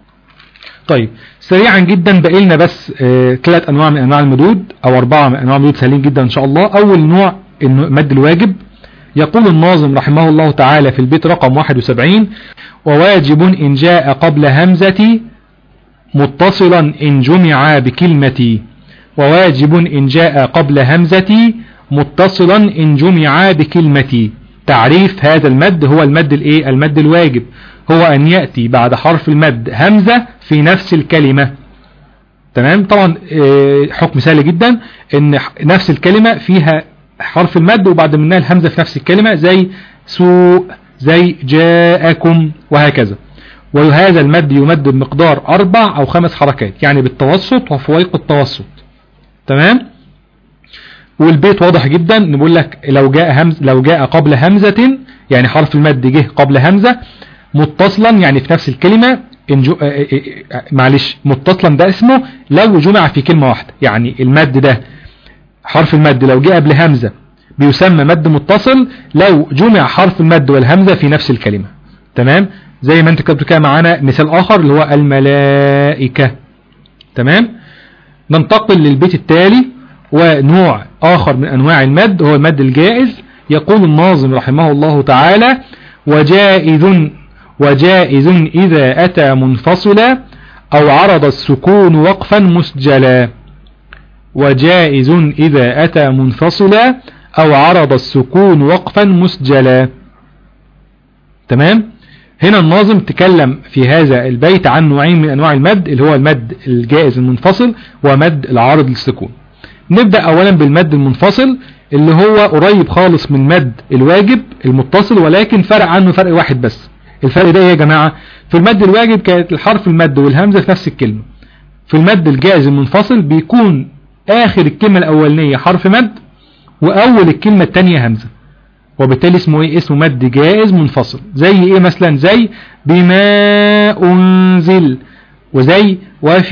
Speaker 4: طيب سريعا جدا باقي لنا بس اه ثلاث انواع من انواع المدود او اربعه من انواع المدود سهلين جدا ان شاء الله اول نوع المد الواجب يقول الناظم رحمه الله تعالى في البيت رقم 71 وواجب ان جاء قبل همزتي متصلا ان جمع بكلمتي وواجب ان جاء قبل همزتي متصلا ان جمع بكلمتي تعريف هذا المد هو المد الايه المد الواجب هو ان يأتي بعد حرف المد همزة في نفس الكلمة تمام طبعا حكم سهل جدا ان نفس الكلمة فيها حرف المد وبعد منها الهمزة في نفس الكلمة زي سوء زي جاءكم وهكذا وهذا المد يمد بمقدار اربع او خمس حركات يعني بالتوسط وفويق التوسط تمام والبيت واضح جدا نقول لك لو جاء همز لو جاء قبل همزة يعني حرف المد جه قبل همزة متصلا يعني في نفس الكلمة جو... معلش متصلا ده اسمه لو جمع في كلمة واحدة يعني المد ده حرف المد لو جاء قبل همزة بيسمى مد متصل لو جمع حرف المد والهمزة في نفس الكلمة تمام زي ما انت كنت كده معانا مثال اخر اللي هو الملائكة تمام ننتقل للبيت التالي ونوع آخر من أنواع المد هو المد الجائز يقول الناظم رحمه الله تعالى وجائز وجائز إذا أتى منفصلا أو عرض السكون وقفا مسجلا وجائز إذا أتى منفصلا أو عرض السكون وقفا مسجلا تمام هنا الناظم تكلم في هذا البيت عن نوعين من أنواع المد اللي هو المد الجائز المنفصل ومد العارض للسكون نبدأ أولا بالمد المنفصل اللي هو قريب خالص من مد الواجب المتصل ولكن فرق عنه فرق واحد بس الفرق ده ايه يا جماعة في المد الواجب كانت الحرف المد والهمزة في نفس الكلمة في المد الجائز المنفصل بيكون آخر الكلمة الأولانية حرف مد وأول الكلمة الثانية همزة وبالتالي اسمه ايه اسمه مد جائز منفصل زي ايه مثلا زي بما أنزل وزي وفي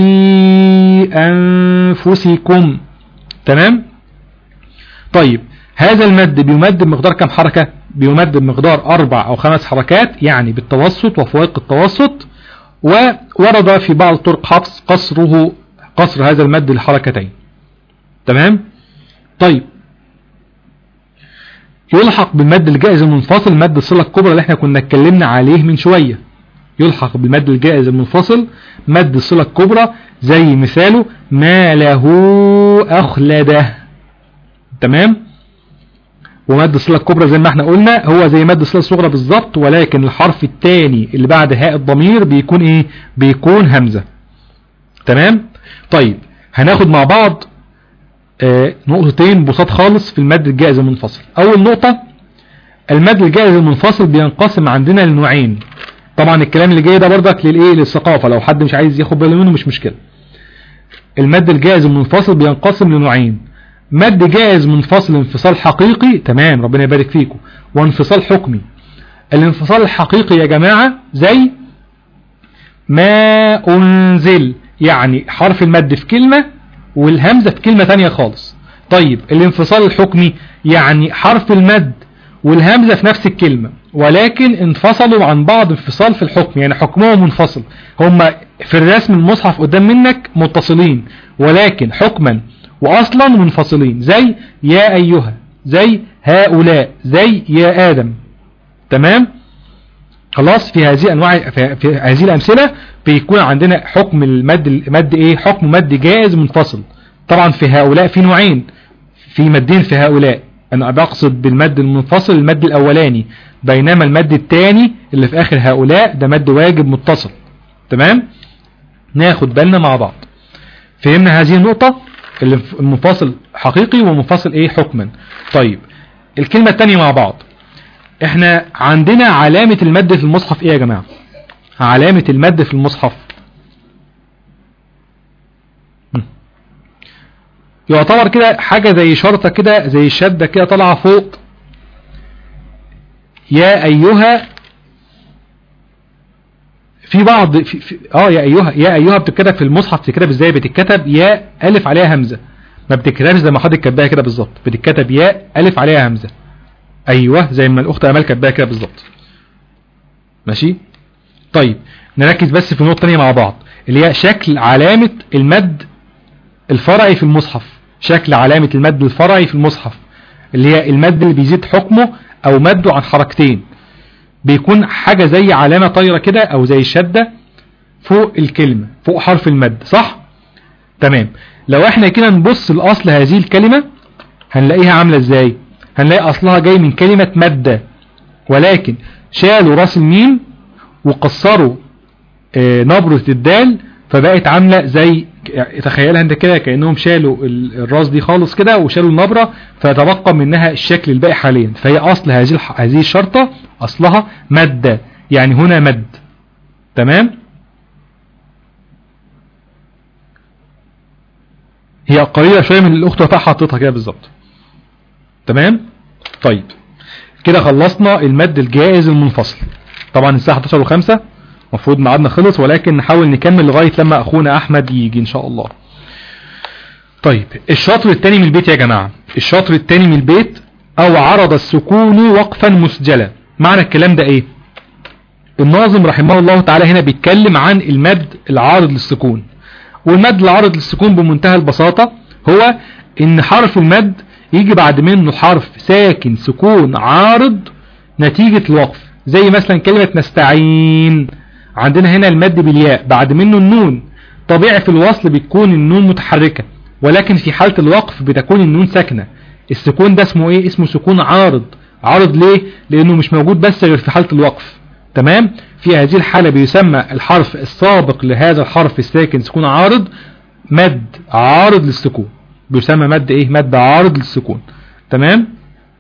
Speaker 4: أنفسكم تمام طيب هذا المد بيمد بمقدار كم حركة بيمد بمقدار أربع أو خمس حركات يعني بالتوسط وفوق التوسط وورد في بعض طرق حفص قصره قصر هذا المد لحركتين تمام طيب يلحق بالمد الجائز المنفصل مد الصلة الكبرى اللي احنا كنا اتكلمنا عليه من شوية يلحق بالمد الجائز المنفصل مد الصلة الكبرى زي مثاله ما له أخلده تمام ومد الصلة الكبرى زي ما احنا قلنا هو زي مد الصلة الصغرى بالظبط ولكن الحرف الثاني اللي بعد هاء الضمير بيكون ايه بيكون همزة تمام طيب هناخد مع بعض آه نقطتين بساط خالص في المد الجائز المنفصل اول نقطة المد الجائز المنفصل بينقسم عندنا لنوعين طبعا الكلام اللي جاي ده برضك للايه للثقافة لو حد مش عايز ياخد باله منه مش مشكلة المد الجائز المنفصل بينقسم لنوعين مد جائز منفصل انفصال حقيقي تمام ربنا يبارك فيكم وانفصال حكمي الانفصال الحقيقي يا جماعة زي ما أنزل يعني حرف المد في كلمة والهمزة في كلمة تانية خالص طيب الانفصال الحكمي يعني حرف المد والهمزة في نفس الكلمة ولكن انفصلوا عن بعض انفصال في الحكم يعني حكمهم منفصل هم في الرسم المصحف قدام منك متصلين ولكن حكما واصلا منفصلين زي يا ايها زي هؤلاء زي يا ادم تمام خلاص في هذه انواع في في هذه الامثله بيكون عندنا حكم المد المد ايه حكم مد جائز منفصل طبعا في هؤلاء في نوعين في مدين في هؤلاء انا بقصد بالمد المنفصل المد الاولاني بينما المد الثاني اللي في اخر هؤلاء ده مد واجب متصل تمام ناخد بالنا مع بعض فهمنا هذه النقطة اللي المنفصل حقيقي ومنفصل ايه حكما طيب الكلمة الثانية مع بعض احنا عندنا علامة المد في المصحف ايه يا جماعة علامة المد في المصحف م. يعتبر كده حاجة زي شرطة كده زي الشدة كده طالعة فوق يا ايها في بعض في في اه يا ايها يا ايها بتتكتب في المصحف بتتكتب ازاي بتتكتب يا الف عليها همزه ما بتتكتبش زي ما حضرتك كاتباها كده بالظبط بتتكتب يا الف عليها همزه ايوه زي ما الاخت امال كاتباها كده بالظبط ماشي طيب نركز بس في نقطه ثانيه مع بعض اللي هي شكل علامه المد الفرعي في المصحف شكل علامه المد الفرعي في المصحف اللي هي المد اللي بيزيد حكمه او مده عن حركتين بيكون حاجة زي علامة طايرة كده او زي الشدة فوق الكلمة فوق حرف المد صح تمام لو احنا كده نبص لأصل هذه الكلمة هنلاقيها عاملة ازاي هنلاقي اصلها جاي من كلمة مادة ولكن شالوا راس الميم وقصروا آه، نبرة الدال فبقت عاملة زي تخيلها انت كده كأنهم شالوا ال- الراس دي خالص كده وشالوا النبرة فتبقى منها الشكل الباقي حاليا فهي اصل هذه الح- هذه الشرطة اصلها مادة يعني هنا مد تمام هي قريبة شوية من الاخت وفاء حاططها كده بالظبط تمام طيب كده خلصنا المد الجائز المنفصل طبعا الساعة 11 و5 المفروض ميعادنا خلص ولكن نحاول نكمل لغاية لما اخونا احمد يجي ان شاء الله طيب الشطر الثاني من البيت يا جماعة الشطر الثاني من البيت او عرض السكون وقفا مسجلا معنى الكلام ده ايه الناظم رحمه الله تعالى هنا بيتكلم عن المد العارض للسكون والمد العارض للسكون بمنتهى البساطة هو ان حرف المد يجي بعد منه حرف ساكن سكون عارض نتيجة الوقف زي مثلا كلمة نستعين عندنا هنا المد بالياء بعد منه النون طبيعي في الوصل بتكون النون متحركة ولكن في حالة الوقف بتكون النون ساكنة السكون ده اسمه ايه اسمه سكون عارض عارض ليه لانه مش موجود بس غير في حالة الوقف تمام في هذه الحالة بيسمى الحرف السابق لهذا الحرف الساكن سكون عارض مد عارض للسكون بيسمى مد ايه مد عارض للسكون تمام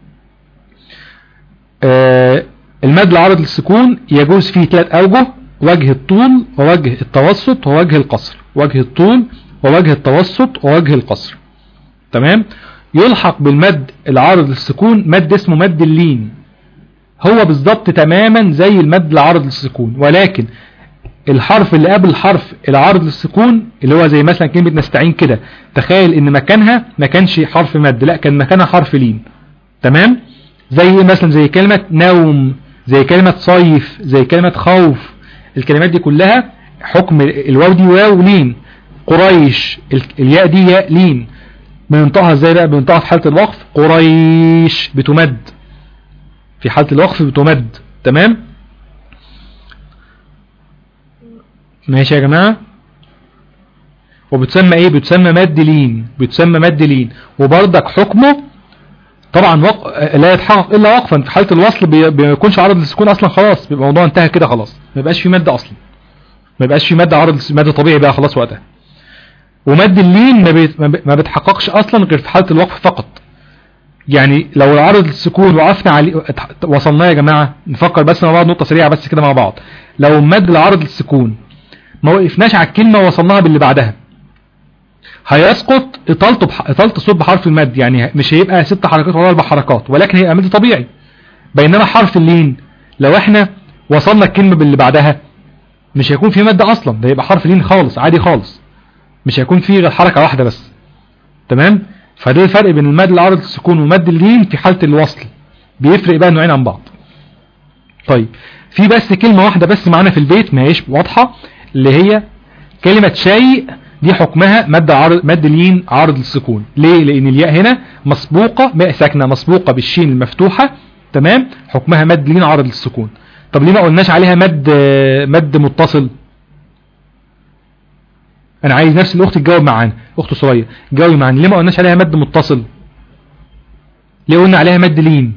Speaker 4: آه المد العارض للسكون يجوز فيه ثلاث اوجه وجه الطول ووجه التوسط ووجه القصر وجه الطول ووجه التوسط ووجه القصر تمام يلحق بالمد العارض للسكون مد اسمه مد اللين هو بالظبط تماما زي المد العارض للسكون ولكن الحرف اللي قبل الحرف العارض للسكون اللي هو زي مثلا كلمة نستعين كده تخيل ان مكانها ما كانش حرف مد لا كان مكانها حرف لين تمام زي ايه مثلا زي كلمة نوم زي كلمة صيف زي كلمة خوف الكلمات دي كلها حكم الواو دي واو لين قريش ال- الياء دي ياء لين بننطقها ازاي بقى بننطقها في حالة الوقف قريش بتمد في حالة الوقف بتمد تمام ماشي يا جماعة وبتسمى ايه بتسمى مد لين بتسمى مد لين وبرضك حكمه طبعا وق... لا يتحقق الا وقفا في حالة الوصل بي... بيكونش عرض للسكون اصلا خلاص بيبقى الموضوع انتهى كده خلاص ما يبقاش في مد اصلا ما يبقاش في مد عرض للس- مد طبيعي بقى خلاص وقتها ومد اللين ما, بيت... ما بي- ما بيتحققش اصلا غير في حالة الوقف فقط يعني لو العرض للسكون وقفنا عليه ات- وصلنا يا جماعة نفكر بس مع بعض نقطة سريعة بس كده مع بعض لو مد العرض للسكون ما وقفناش على الكلمة ووصلناها باللي بعدها هيسقط اطالته بح... اطالة الصوت بحرف المد يعني مش هيبقى ست حركات ولا اربع حركات ولكن هيبقى مد طبيعي بينما حرف اللين لو احنا وصلنا الكلمة باللي بعدها مش هيكون في مادة اصلا ده يبقى حرف لين خالص عادي خالص مش هيكون فيه غير حركة واحدة بس تمام فده الفرق بين المد العارض للسكون ومد اللين في حالة الوصل بيفرق بقى النوعين عن بعض طيب في بس كلمة واحدة بس معانا في البيت ما هيش واضحة اللي هي كلمة شيء دي حكمها مد عارض مد لين عارض للسكون ليه لان الياء هنا مسبوقة ماء ساكنة مسبوقة بالشين المفتوحة تمام حكمها مد لين عارض للسكون طب ليه ما قلناش عليها مد مد متصل انا عايز نفس الاخت تجاوب معانا اخت صغير جاوبي معانا ليه ما قلناش عليها مد متصل ليه قلنا عليها مد لين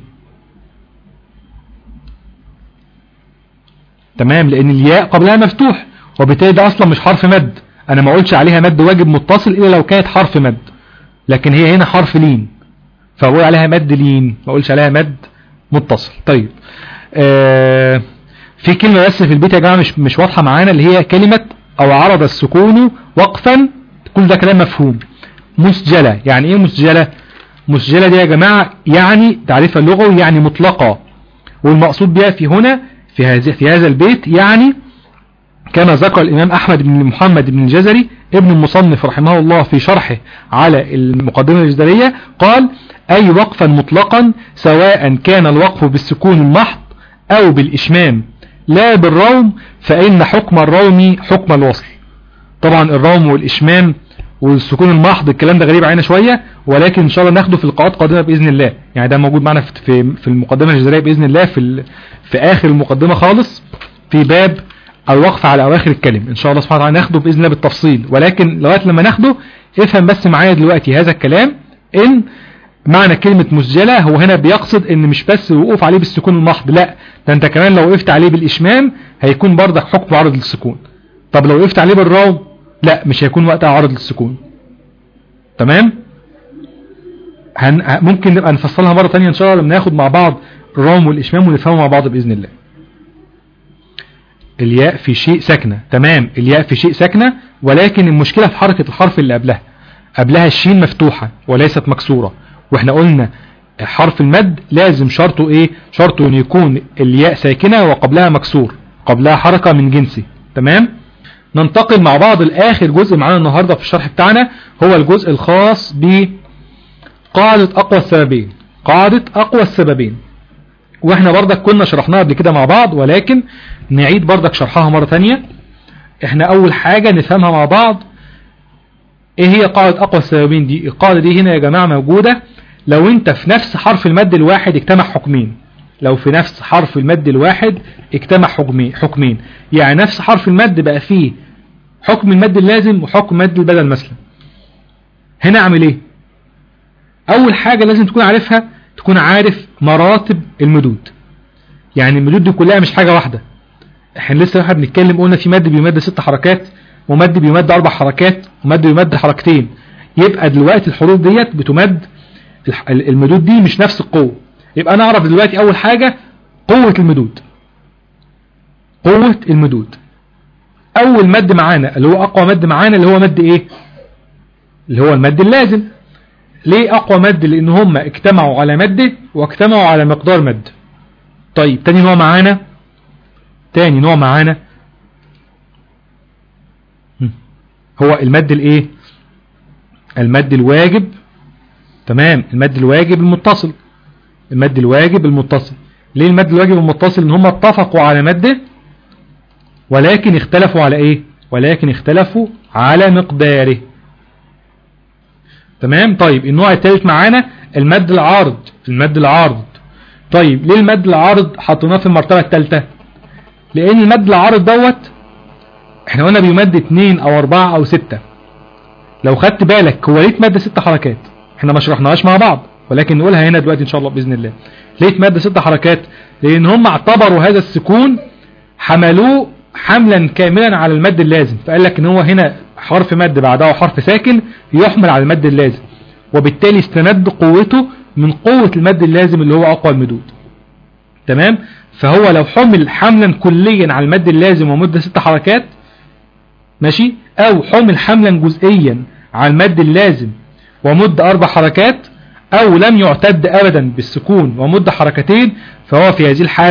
Speaker 4: تمام لان الياء قبلها مفتوح وبالتالي ده اصلا مش حرف مد انا ما قلتش عليها مد واجب متصل الا لو كانت حرف مد لكن هي هنا حرف لين فاقول عليها مد لين ما اقولش عليها مد متصل طيب آه في كلمة بس في البيت يا جماعة مش مش واضحة معانا اللي هي كلمة او عرض السكون وقفا كل ده كلام مفهوم مسجلة يعني ايه مسجلة مسجلة دي يا جماعة يعني تعريفها اللغوي يعني مطلقة والمقصود بها في هنا في هذا في هذا البيت يعني كما ذكر الإمام أحمد بن محمد بن الجزري ابن المصنف رحمه الله في شرحه على المقدمة الجزرية قال أي وقفا مطلقا سواء كان الوقف بالسكون المحض أو بالإشمام لا بالروم فإن حكم الروم حكم الوصل طبعا الروم والإشمام والسكون المحض الكلام ده غريب علينا شوية ولكن إن شاء الله ناخده في لقاءات قادمة بإذن الله يعني ده موجود معنا في في المقدمة الجزرية بإذن الله في في آخر المقدمة خالص في باب الوقف على أواخر الكلم إن شاء الله سبحانه وتعالى ناخده بإذن الله بالتفصيل ولكن لغاية لما ناخده افهم بس معايا دلوقتي هذا الكلام إن معنى كلمة مسجلة هو هنا بيقصد ان مش بس الوقوف عليه بالسكون المحض لا ده انت كمان لو وقفت عليه بالاشمام هيكون بردك حكم عرض للسكون طب لو وقفت عليه بالروم لا مش هيكون وقتها عرض للسكون تمام هن... ممكن نبقى نفصلها مرة تانية ان شاء الله لما ناخد مع بعض الروم والاشمام ونفهمه مع بعض باذن الله الياء في شيء ساكنة تمام الياء في شيء ساكنة ولكن المشكلة في حركة الحرف اللي قبلها قبلها الشين مفتوحة وليست مكسورة واحنا قلنا حرف المد لازم شرطه ايه شرطه ان يكون الياء ساكنة وقبلها مكسور قبلها حركة من جنسي تمام ننتقل مع بعض الاخر جزء معانا النهاردة في الشرح بتاعنا هو الجزء الخاص بقاعدة اقوى السببين قاعدة اقوى السببين واحنا بردك كنا شرحناها قبل كده مع بعض ولكن نعيد بردك شرحها مرة تانية احنا اول حاجة نفهمها مع بعض ايه هي قاعدة اقوى السببين دي القاعدة دي هنا يا جماعة موجودة لو انت في نفس حرف المد الواحد اجتمع حكمين لو في نفس حرف المد الواحد اجتمع حكمين حكمين يعني نفس حرف المد بقى فيه حكم المد اللازم وحكم مد البدل مثلا هنا اعمل ايه اول حاجة لازم تكون عارفها تكون عارف مراتب المدود يعني المدود دي كلها مش حاجة واحدة احنا لسه واحد بنتكلم قلنا في مد بيمد ست حركات ومد بيمد اربع حركات ومد بيمد حركتين يبقى دلوقتي الحروف ديت بتمد المدود دي مش نفس القوة يبقى انا اعرف دلوقتي اول حاجة قوة المدود قوة المدود اول مد معانا اللي هو اقوى مد معانا اللي هو مد ايه اللي هو المد اللازم ليه اقوى مد لان هم اجتمعوا على مد واجتمعوا على مقدار مد طيب تاني نوع معانا تاني نوع معانا هو المد الايه المد الواجب تمام المد الواجب المتصل المد الواجب المتصل ليه المد الواجب المتصل ان هم اتفقوا على مده ولكن اختلفوا على ايه ولكن اختلفوا على مقداره تمام طيب النوع الثالث معانا المد العارض المد العارض طيب ليه المد العارض حطيناه في المرتبة الثالثة لان المد العارض دوت احنا قلنا بيمد اتنين او اربعة او ستة لو خدت بالك هو ليه مد ست حركات احنا ما شرحناهاش مع بعض ولكن نقولها هنا دلوقتي ان شاء الله باذن الله ليه مد ست حركات لان هم اعتبروا هذا السكون حملوه حملا كاملا على المد اللازم فقال لك ان هو هنا حرف مد بعده حرف ساكن يحمل على المد اللازم وبالتالي استمد قوته من قوة المد اللازم اللي هو اقوى المدود تمام فهو لو حمل حملا كليا على المد اللازم ومدة ست حركات ماشي او حمل حملا جزئيا على المد اللازم ومد اربع حركات او لم يعتد ابدا بالسكون ومد حركتين فهو في هذه الحالة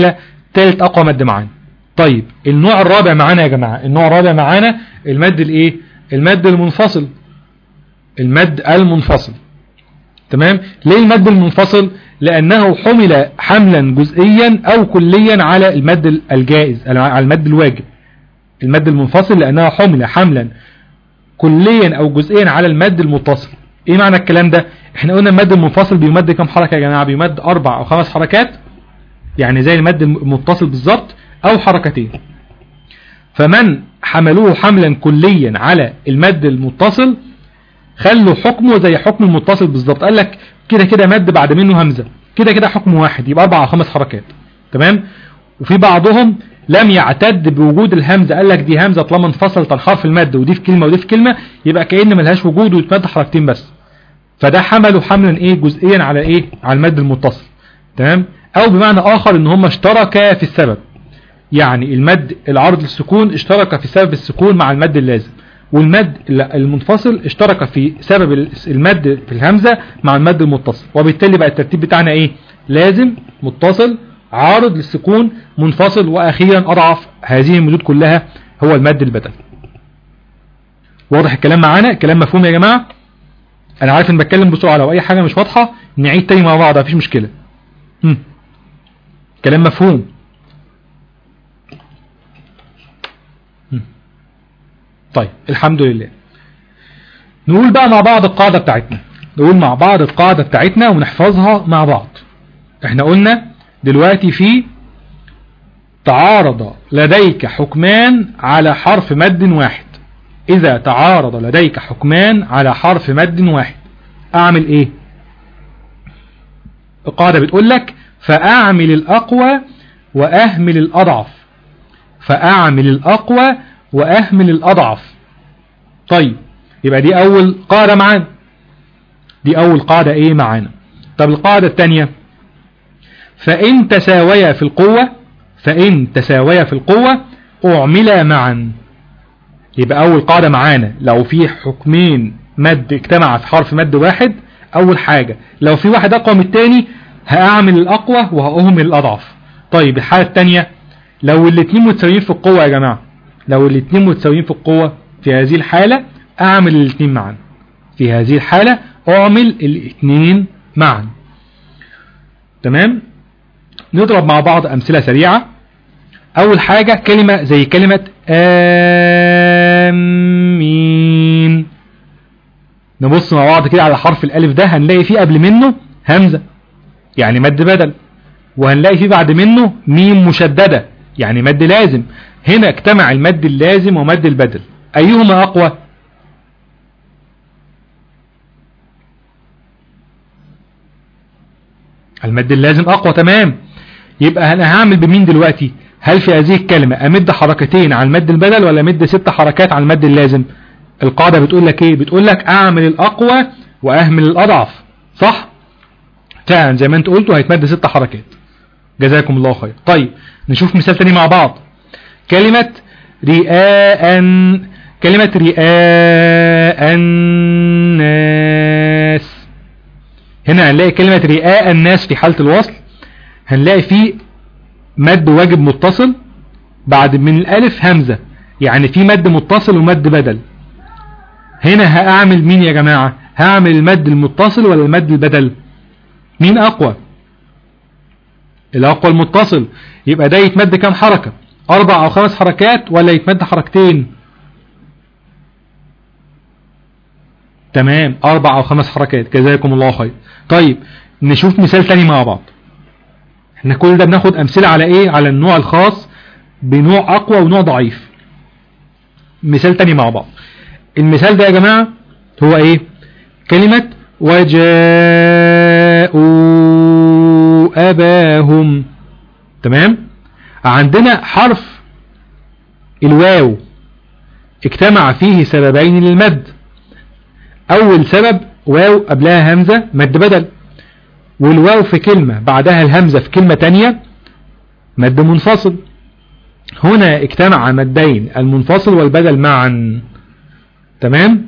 Speaker 4: تالت اقوى مد معانا طيب النوع الرابع معانا يا جماعة النوع الرابع معانا المد الايه المد المنفصل المد المنفصل تمام ليه المد المنفصل لانه حمل حملا جزئيا او كليا على المد الجائز على المد الواجب المد المنفصل لانه حمل حملا كليا او جزئيا على المد المتصل ايه معنى الكلام ده احنا قلنا المد المنفصل بيمد كم حركة يا جماعة بيمد اربع او خمس حركات يعني زي المد المتصل بالظبط او حركتين فمن حملوه حملا كليا على المد المتصل خلوا حكمه زي حكم المتصل بالظبط قال لك كده كده مد بعد منه همزة كده كده حكم واحد يبقى اربع او خمس حركات تمام وفي بعضهم لم يعتد بوجود الهمزة قال لك دي همزة طالما انفصلت عن حرف المد ودي في كلمة ودي في كلمة يبقى كأن ملهاش وجود ويتمد حركتين بس فده حمله حملا ايه جزئيا على ايه على المد المتصل تمام او بمعنى اخر ان هم اشتركا في السبب يعني المد العرض للسكون اشترك في سبب السكون مع المد اللازم والمد المنفصل اشترك في سبب المد في الهمزة مع المد المتصل وبالتالي بقى الترتيب بتاعنا ايه لازم متصل عارض للسكون منفصل واخيرا اضعف هذه المدود كلها هو المد البدل واضح الكلام معانا الكلام مفهوم يا جماعة انا عارف ان بتكلم بسرعة لو اي حاجة مش واضحة نعيد تاني مع بعض مفيش مشكلة هم. كلام مفهوم هم. طيب الحمد لله نقول بقى مع بعض القاعدة بتاعتنا نقول مع بعض القاعدة بتاعتنا ونحفظها مع بعض احنا قلنا دلوقتي في تعارض لديك حكمان على حرف مد واحد إذا تعارض لديك حكمان على حرف مد واحد أعمل إيه القاعدة بتقول لك فأعمل الأقوى وأهمل الأضعف فأعمل الأقوى وأهمل الأضعف طيب يبقى دي أول قاعدة معانا دي أول قاعدة إيه معانا طب القاعدة الثانية فإن تساويا في القوة فإن تساويا في القوة أعملا معا يبقى أول قاعدة معانا لو في حكمين مد اجتمع في حرف مد واحد أول حاجة لو في واحد أقوى من التاني هأعمل الأقوى وهأهمل الأضعف طيب الحالة التانية لو الاتنين متساويين في القوة يا جماعة لو الاتنين متساويين في القوة في هذه الحالة أعمل الاتنين معا في هذه الحالة أعمل الاتنين معا تمام نضرب مع بعض أمثلة سريعة أول حاجة كلمة زي كلمة آمين نبص مع بعض كده على حرف الألف ده هنلاقي فيه قبل منه همزة يعني مد بدل وهنلاقي فيه بعد منه ميم مشددة يعني مد لازم هنا اجتمع المد اللازم ومد البدل أيهما أقوى المد اللازم أقوى تمام يبقى أنا هعمل بمين دلوقتي هل في هذه الكلمة أمد حركتين على المد البدل ولا أمد ست حركات على المد اللازم القاعدة بتقول لك ايه بتقول لك اعمل الاقوى واهمل الاضعف صح فعلا زي ما انت قلت هيتمد ست حركات جزاكم الله خير طيب نشوف مثال تاني مع بعض كلمة رئاء كلمة رئاء الناس هنا هنلاقي كلمة رئاء الناس في حالة الوصل هنلاقي فيه مد واجب متصل بعد من الالف همزة يعني في مد متصل ومد بدل هنا هأعمل مين يا جماعة هعمل المد المتصل ولا المد البدل مين أقوى الأقوى المتصل يبقى ده يتمد كام حركة أربع أو خمس حركات ولا يتمد حركتين تمام أربع أو خمس حركات جزاكم الله خير طيب نشوف مثال تاني مع بعض احنا كل ده بناخد أمثلة على إيه على النوع الخاص بنوع أقوى ونوع ضعيف مثال تاني مع بعض المثال ده يا جماعة هو ايه كلمة وجاءوا أباهم تمام عندنا حرف الواو اجتمع فيه سببين للمد اول سبب واو قبلها همزة مد بدل والواو في كلمة بعدها الهمزة في كلمة تانية مد منفصل هنا اجتمع مدين المنفصل والبدل معا تمام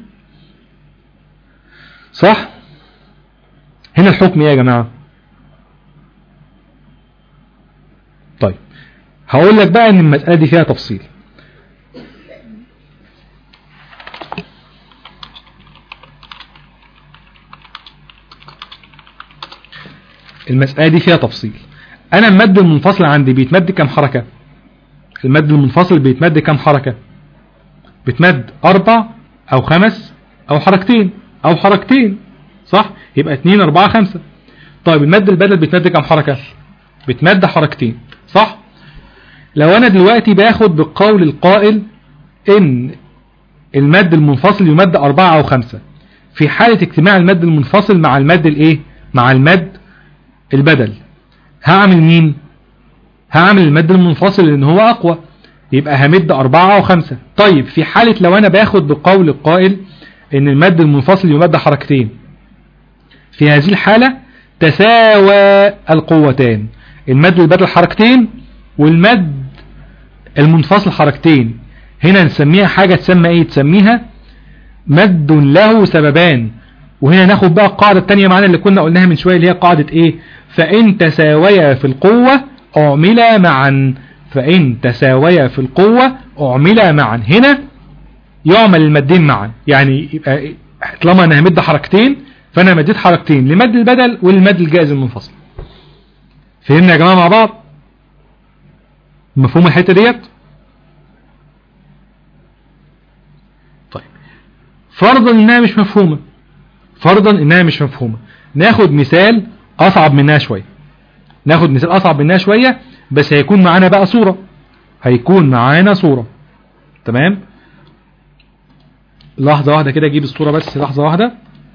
Speaker 4: صح هنا الحكم ايه يا جماعة طيب هقول لك بقى ان المسألة دي فيها تفصيل المسألة دي فيها تفصيل انا المد المنفصل عندي بيتمد كام حركة المد المنفصل بيتمد كام حركة بيتمد اربع او خمس او حركتين او حركتين صح يبقى اتنين اربعة خمسة طيب المد البدل بيتمد كام حركة بيتمد حركتين صح لو انا دلوقتي باخد بالقول القائل ان المد المنفصل يمد اربعة او خمسة في حالة اجتماع المد المنفصل مع المد الايه مع المد البدل هعمل مين هعمل المد المنفصل لان هو اقوى يبقى همد اربعة او خمسة طيب في حالة لو انا باخد بقول القائل ان المد المنفصل يمد حركتين في هذه الحالة تساوى القوتان المد البدل حركتين والمد المنفصل حركتين هنا نسميها حاجة تسمى ايه تسميها مد له سببان وهنا ناخد بقى القاعدة التانية معانا اللي كنا قلناها من شوية اللي هي قاعدة ايه فإن تساويا في القوة أعملا معا فإن تساويا في القوة أعملا معا هنا يعمل المدين معا يعني يبقى طالما انا همد حركتين فانا مديت حركتين لمد البدل وللمد الجائز المنفصل فهمنا يا جماعة مع بعض مفهوم الحتة ديت طيب فرضا انها مش مفهومة فرضا انها مش مفهومة ناخد مثال اصعب منها شوية ناخد مثال اصعب منها شوية بس هيكون معانا بقى صورة هيكون معانا صورة تمام لحظة واحدة كده اجيب الصورة بس لحظة واحدة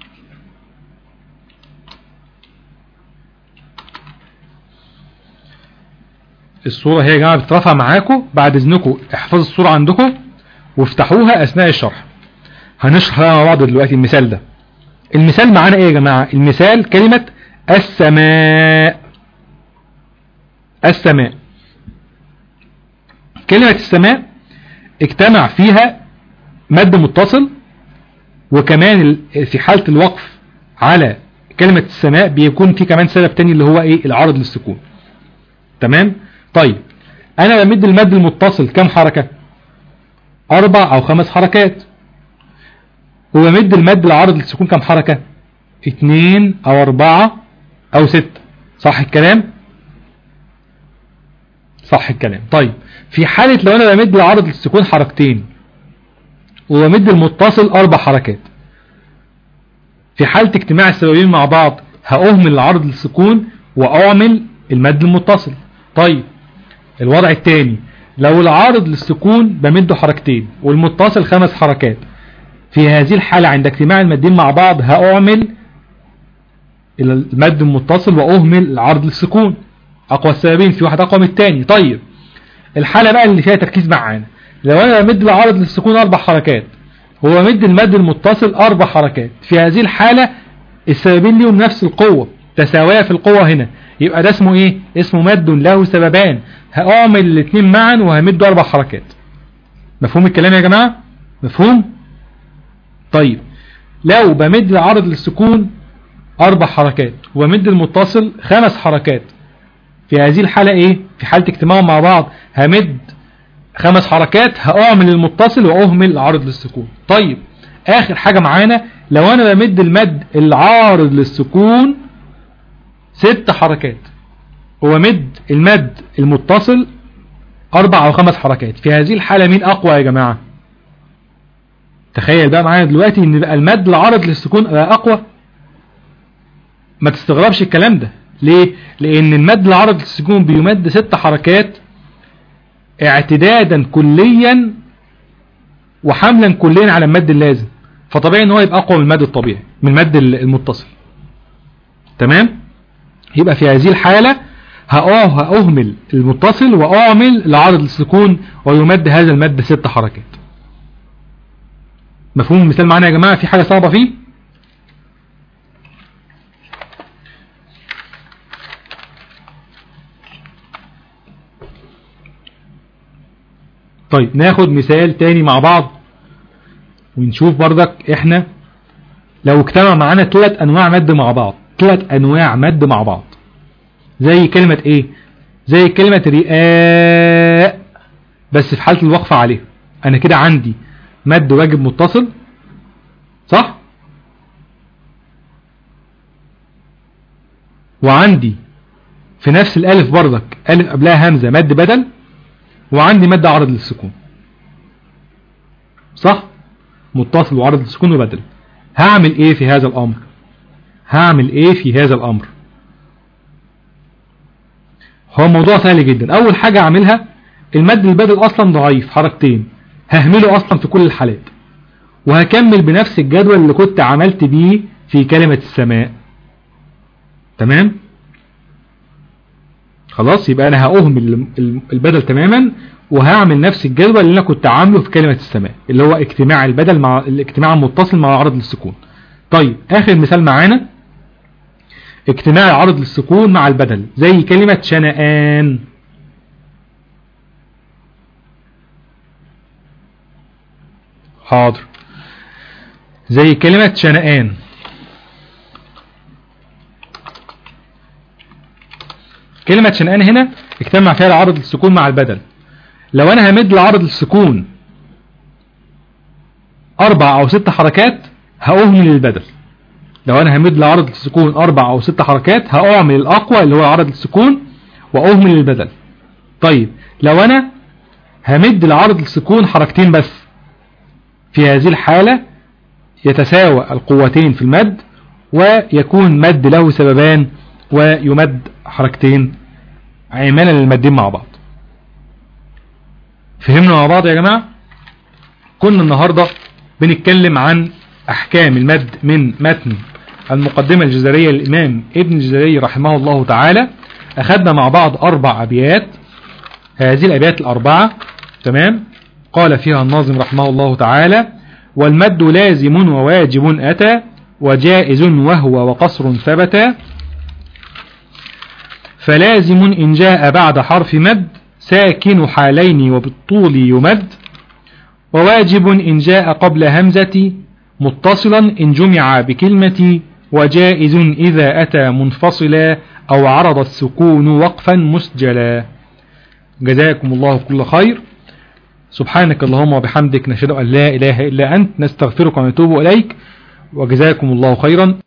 Speaker 4: الصورة هي يا جماعة بترفع معاكم بعد اذنكم احفظوا الصورة عندكم وافتحوها اثناء الشرح هنشرح بقى مع بعض دلوقتي المثال ده المثال معانا ايه يا جماعة المثال كلمة السماء السماء كلمة السماء اجتمع فيها مد متصل وكمان في حالة الوقف على كلمة السماء بيكون في كمان سبب تاني اللي هو ايه العرض للسكون تمام طيب انا بمد المد المتصل كم حركة اربع او خمس حركات وبمد المد العرض للسكون كم حركة اتنين او اربعة او ستة صح الكلام صح الكلام طيب في حالة لو انا بمد العرض للسكون حركتين وبمد المتصل اربع حركات في حالة اجتماع السببين مع بعض هأهمل العرض للسكون وأعمل المد المتصل طيب الوضع الثاني لو العارض للسكون بمده حركتين والمتصل خمس حركات في هذه الحالة عند اجتماع المدين مع بعض هأعمل المد المتصل وأهمل العرض للسكون أقوى السببين في واحد أقوى من الثاني طيب الحالة بقى اللي فيها تركيز معانا لو أنا بمد العرض للسكون أربع حركات هو مد المد المتصل أربع حركات في هذه الحالة السببين ليهم نفس القوة تساوية في القوة هنا يبقى ده اسمه ايه اسمه مد له سببان هأعمل الاثنين معا وهمد أربع حركات مفهوم الكلام يا جماعة مفهوم طيب لو بمد العرض للسكون أربع حركات وبمد المتصل خمس حركات في هذه الحالة ايه في حالة اجتماعهم مع بعض همد خمس حركات هأعمل المتصل وأهمل العارض للسكون طيب آخر حاجة معانا لو أنا بمد المد العارض للسكون ست حركات وبمد المد المتصل أربع أو خمس حركات في هذه الحالة مين أقوى يا جماعة تخيل بقى معايا دلوقتي ان بقى المد العارض للسكون بقى أقوى ما تستغربش الكلام ده ليه لأن المد العارض للسكون بيمد ست حركات اعتدادا كليا وحملا كليا على المد اللازم فطبيعي ان هو يبقى اقوى من المد الطبيعي من المد المتصل تمام يبقى في هذه الحالة هأهمل المتصل وأعمل العارض للسكون ويمد هذا المد ست حركات مفهوم المثال معنا يا جماعة في حاجة صعبة فيه طيب ناخد مثال تاني مع بعض ونشوف بردك احنا لو اجتمع معانا ثلاث انواع مد مع بعض ثلاث انواع مد مع بعض زي كلمة ايه زي كلمة رئاء بس في حالة الوقفة عليه انا كده عندي مد واجب متصل صح وعندي في نفس الالف برضك الف قبلها همزة مد بدل وعندي مد عرض للسكون صح متصل وعرض للسكون وبدل هعمل ايه في هذا الامر هعمل ايه في هذا الامر هو موضوع سهل جدا اول حاجة اعملها المد البدل اصلا ضعيف حركتين ههمله اصلا في كل الحالات وهكمل بنفس الجدول اللي كنت عملت بيه في كلمة السماء تمام خلاص يبقى انا هأهمل البدل تماما وهعمل نفس الجدول اللي انا كنت عامله في كلمة السماء اللي هو اجتماع البدل مع الاجتماع المتصل مع العرض للسكون طيب اخر مثال معانا اجتماع العرض للسكون مع البدل زي كلمة شنآن حاضر زي كلمة شنآن كلمة شنآن هنا اجتمع فيها العرض للسكون مع البدل لو انا همد العرض للسكون اربع او ست حركات هأهمل البدل لو انا همد العرض للسكون اربع او ست حركات هأعمل الاقوى اللي هو عرض للسكون واهمل البدل طيب لو انا همد العرض للسكون حركتين بس في هذه الحالة يتساوى القوتين في المد ويكون مد له سببان ويمد حركتين عمالا للمدين مع بعض فهمنا مع بعض يا جماعة كنا النهاردة بنتكلم عن احكام المد من متن المقدمة الجزرية للامام ابن الجزري رحمه الله تعالى اخذنا مع بعض اربع ابيات هذه الابيات الاربعة تمام قال فيها الناظم رحمه الله تعالى والمد لازم وواجب اتى وجائز وهو وقصر ثبت فلازم إن جاء بعد حرف مد ساكن حالين وبالطول يمد وواجب إن جاء قبل همزة متصلا إن جمع بكلمة وجائز إذا أتى منفصلا أو عرض السكون وقفا مسجلا جزاكم الله كل خير سبحانك اللهم وبحمدك نشهد أن لا إله إلا أنت نستغفرك ونتوب إليك وجزاكم الله خيرا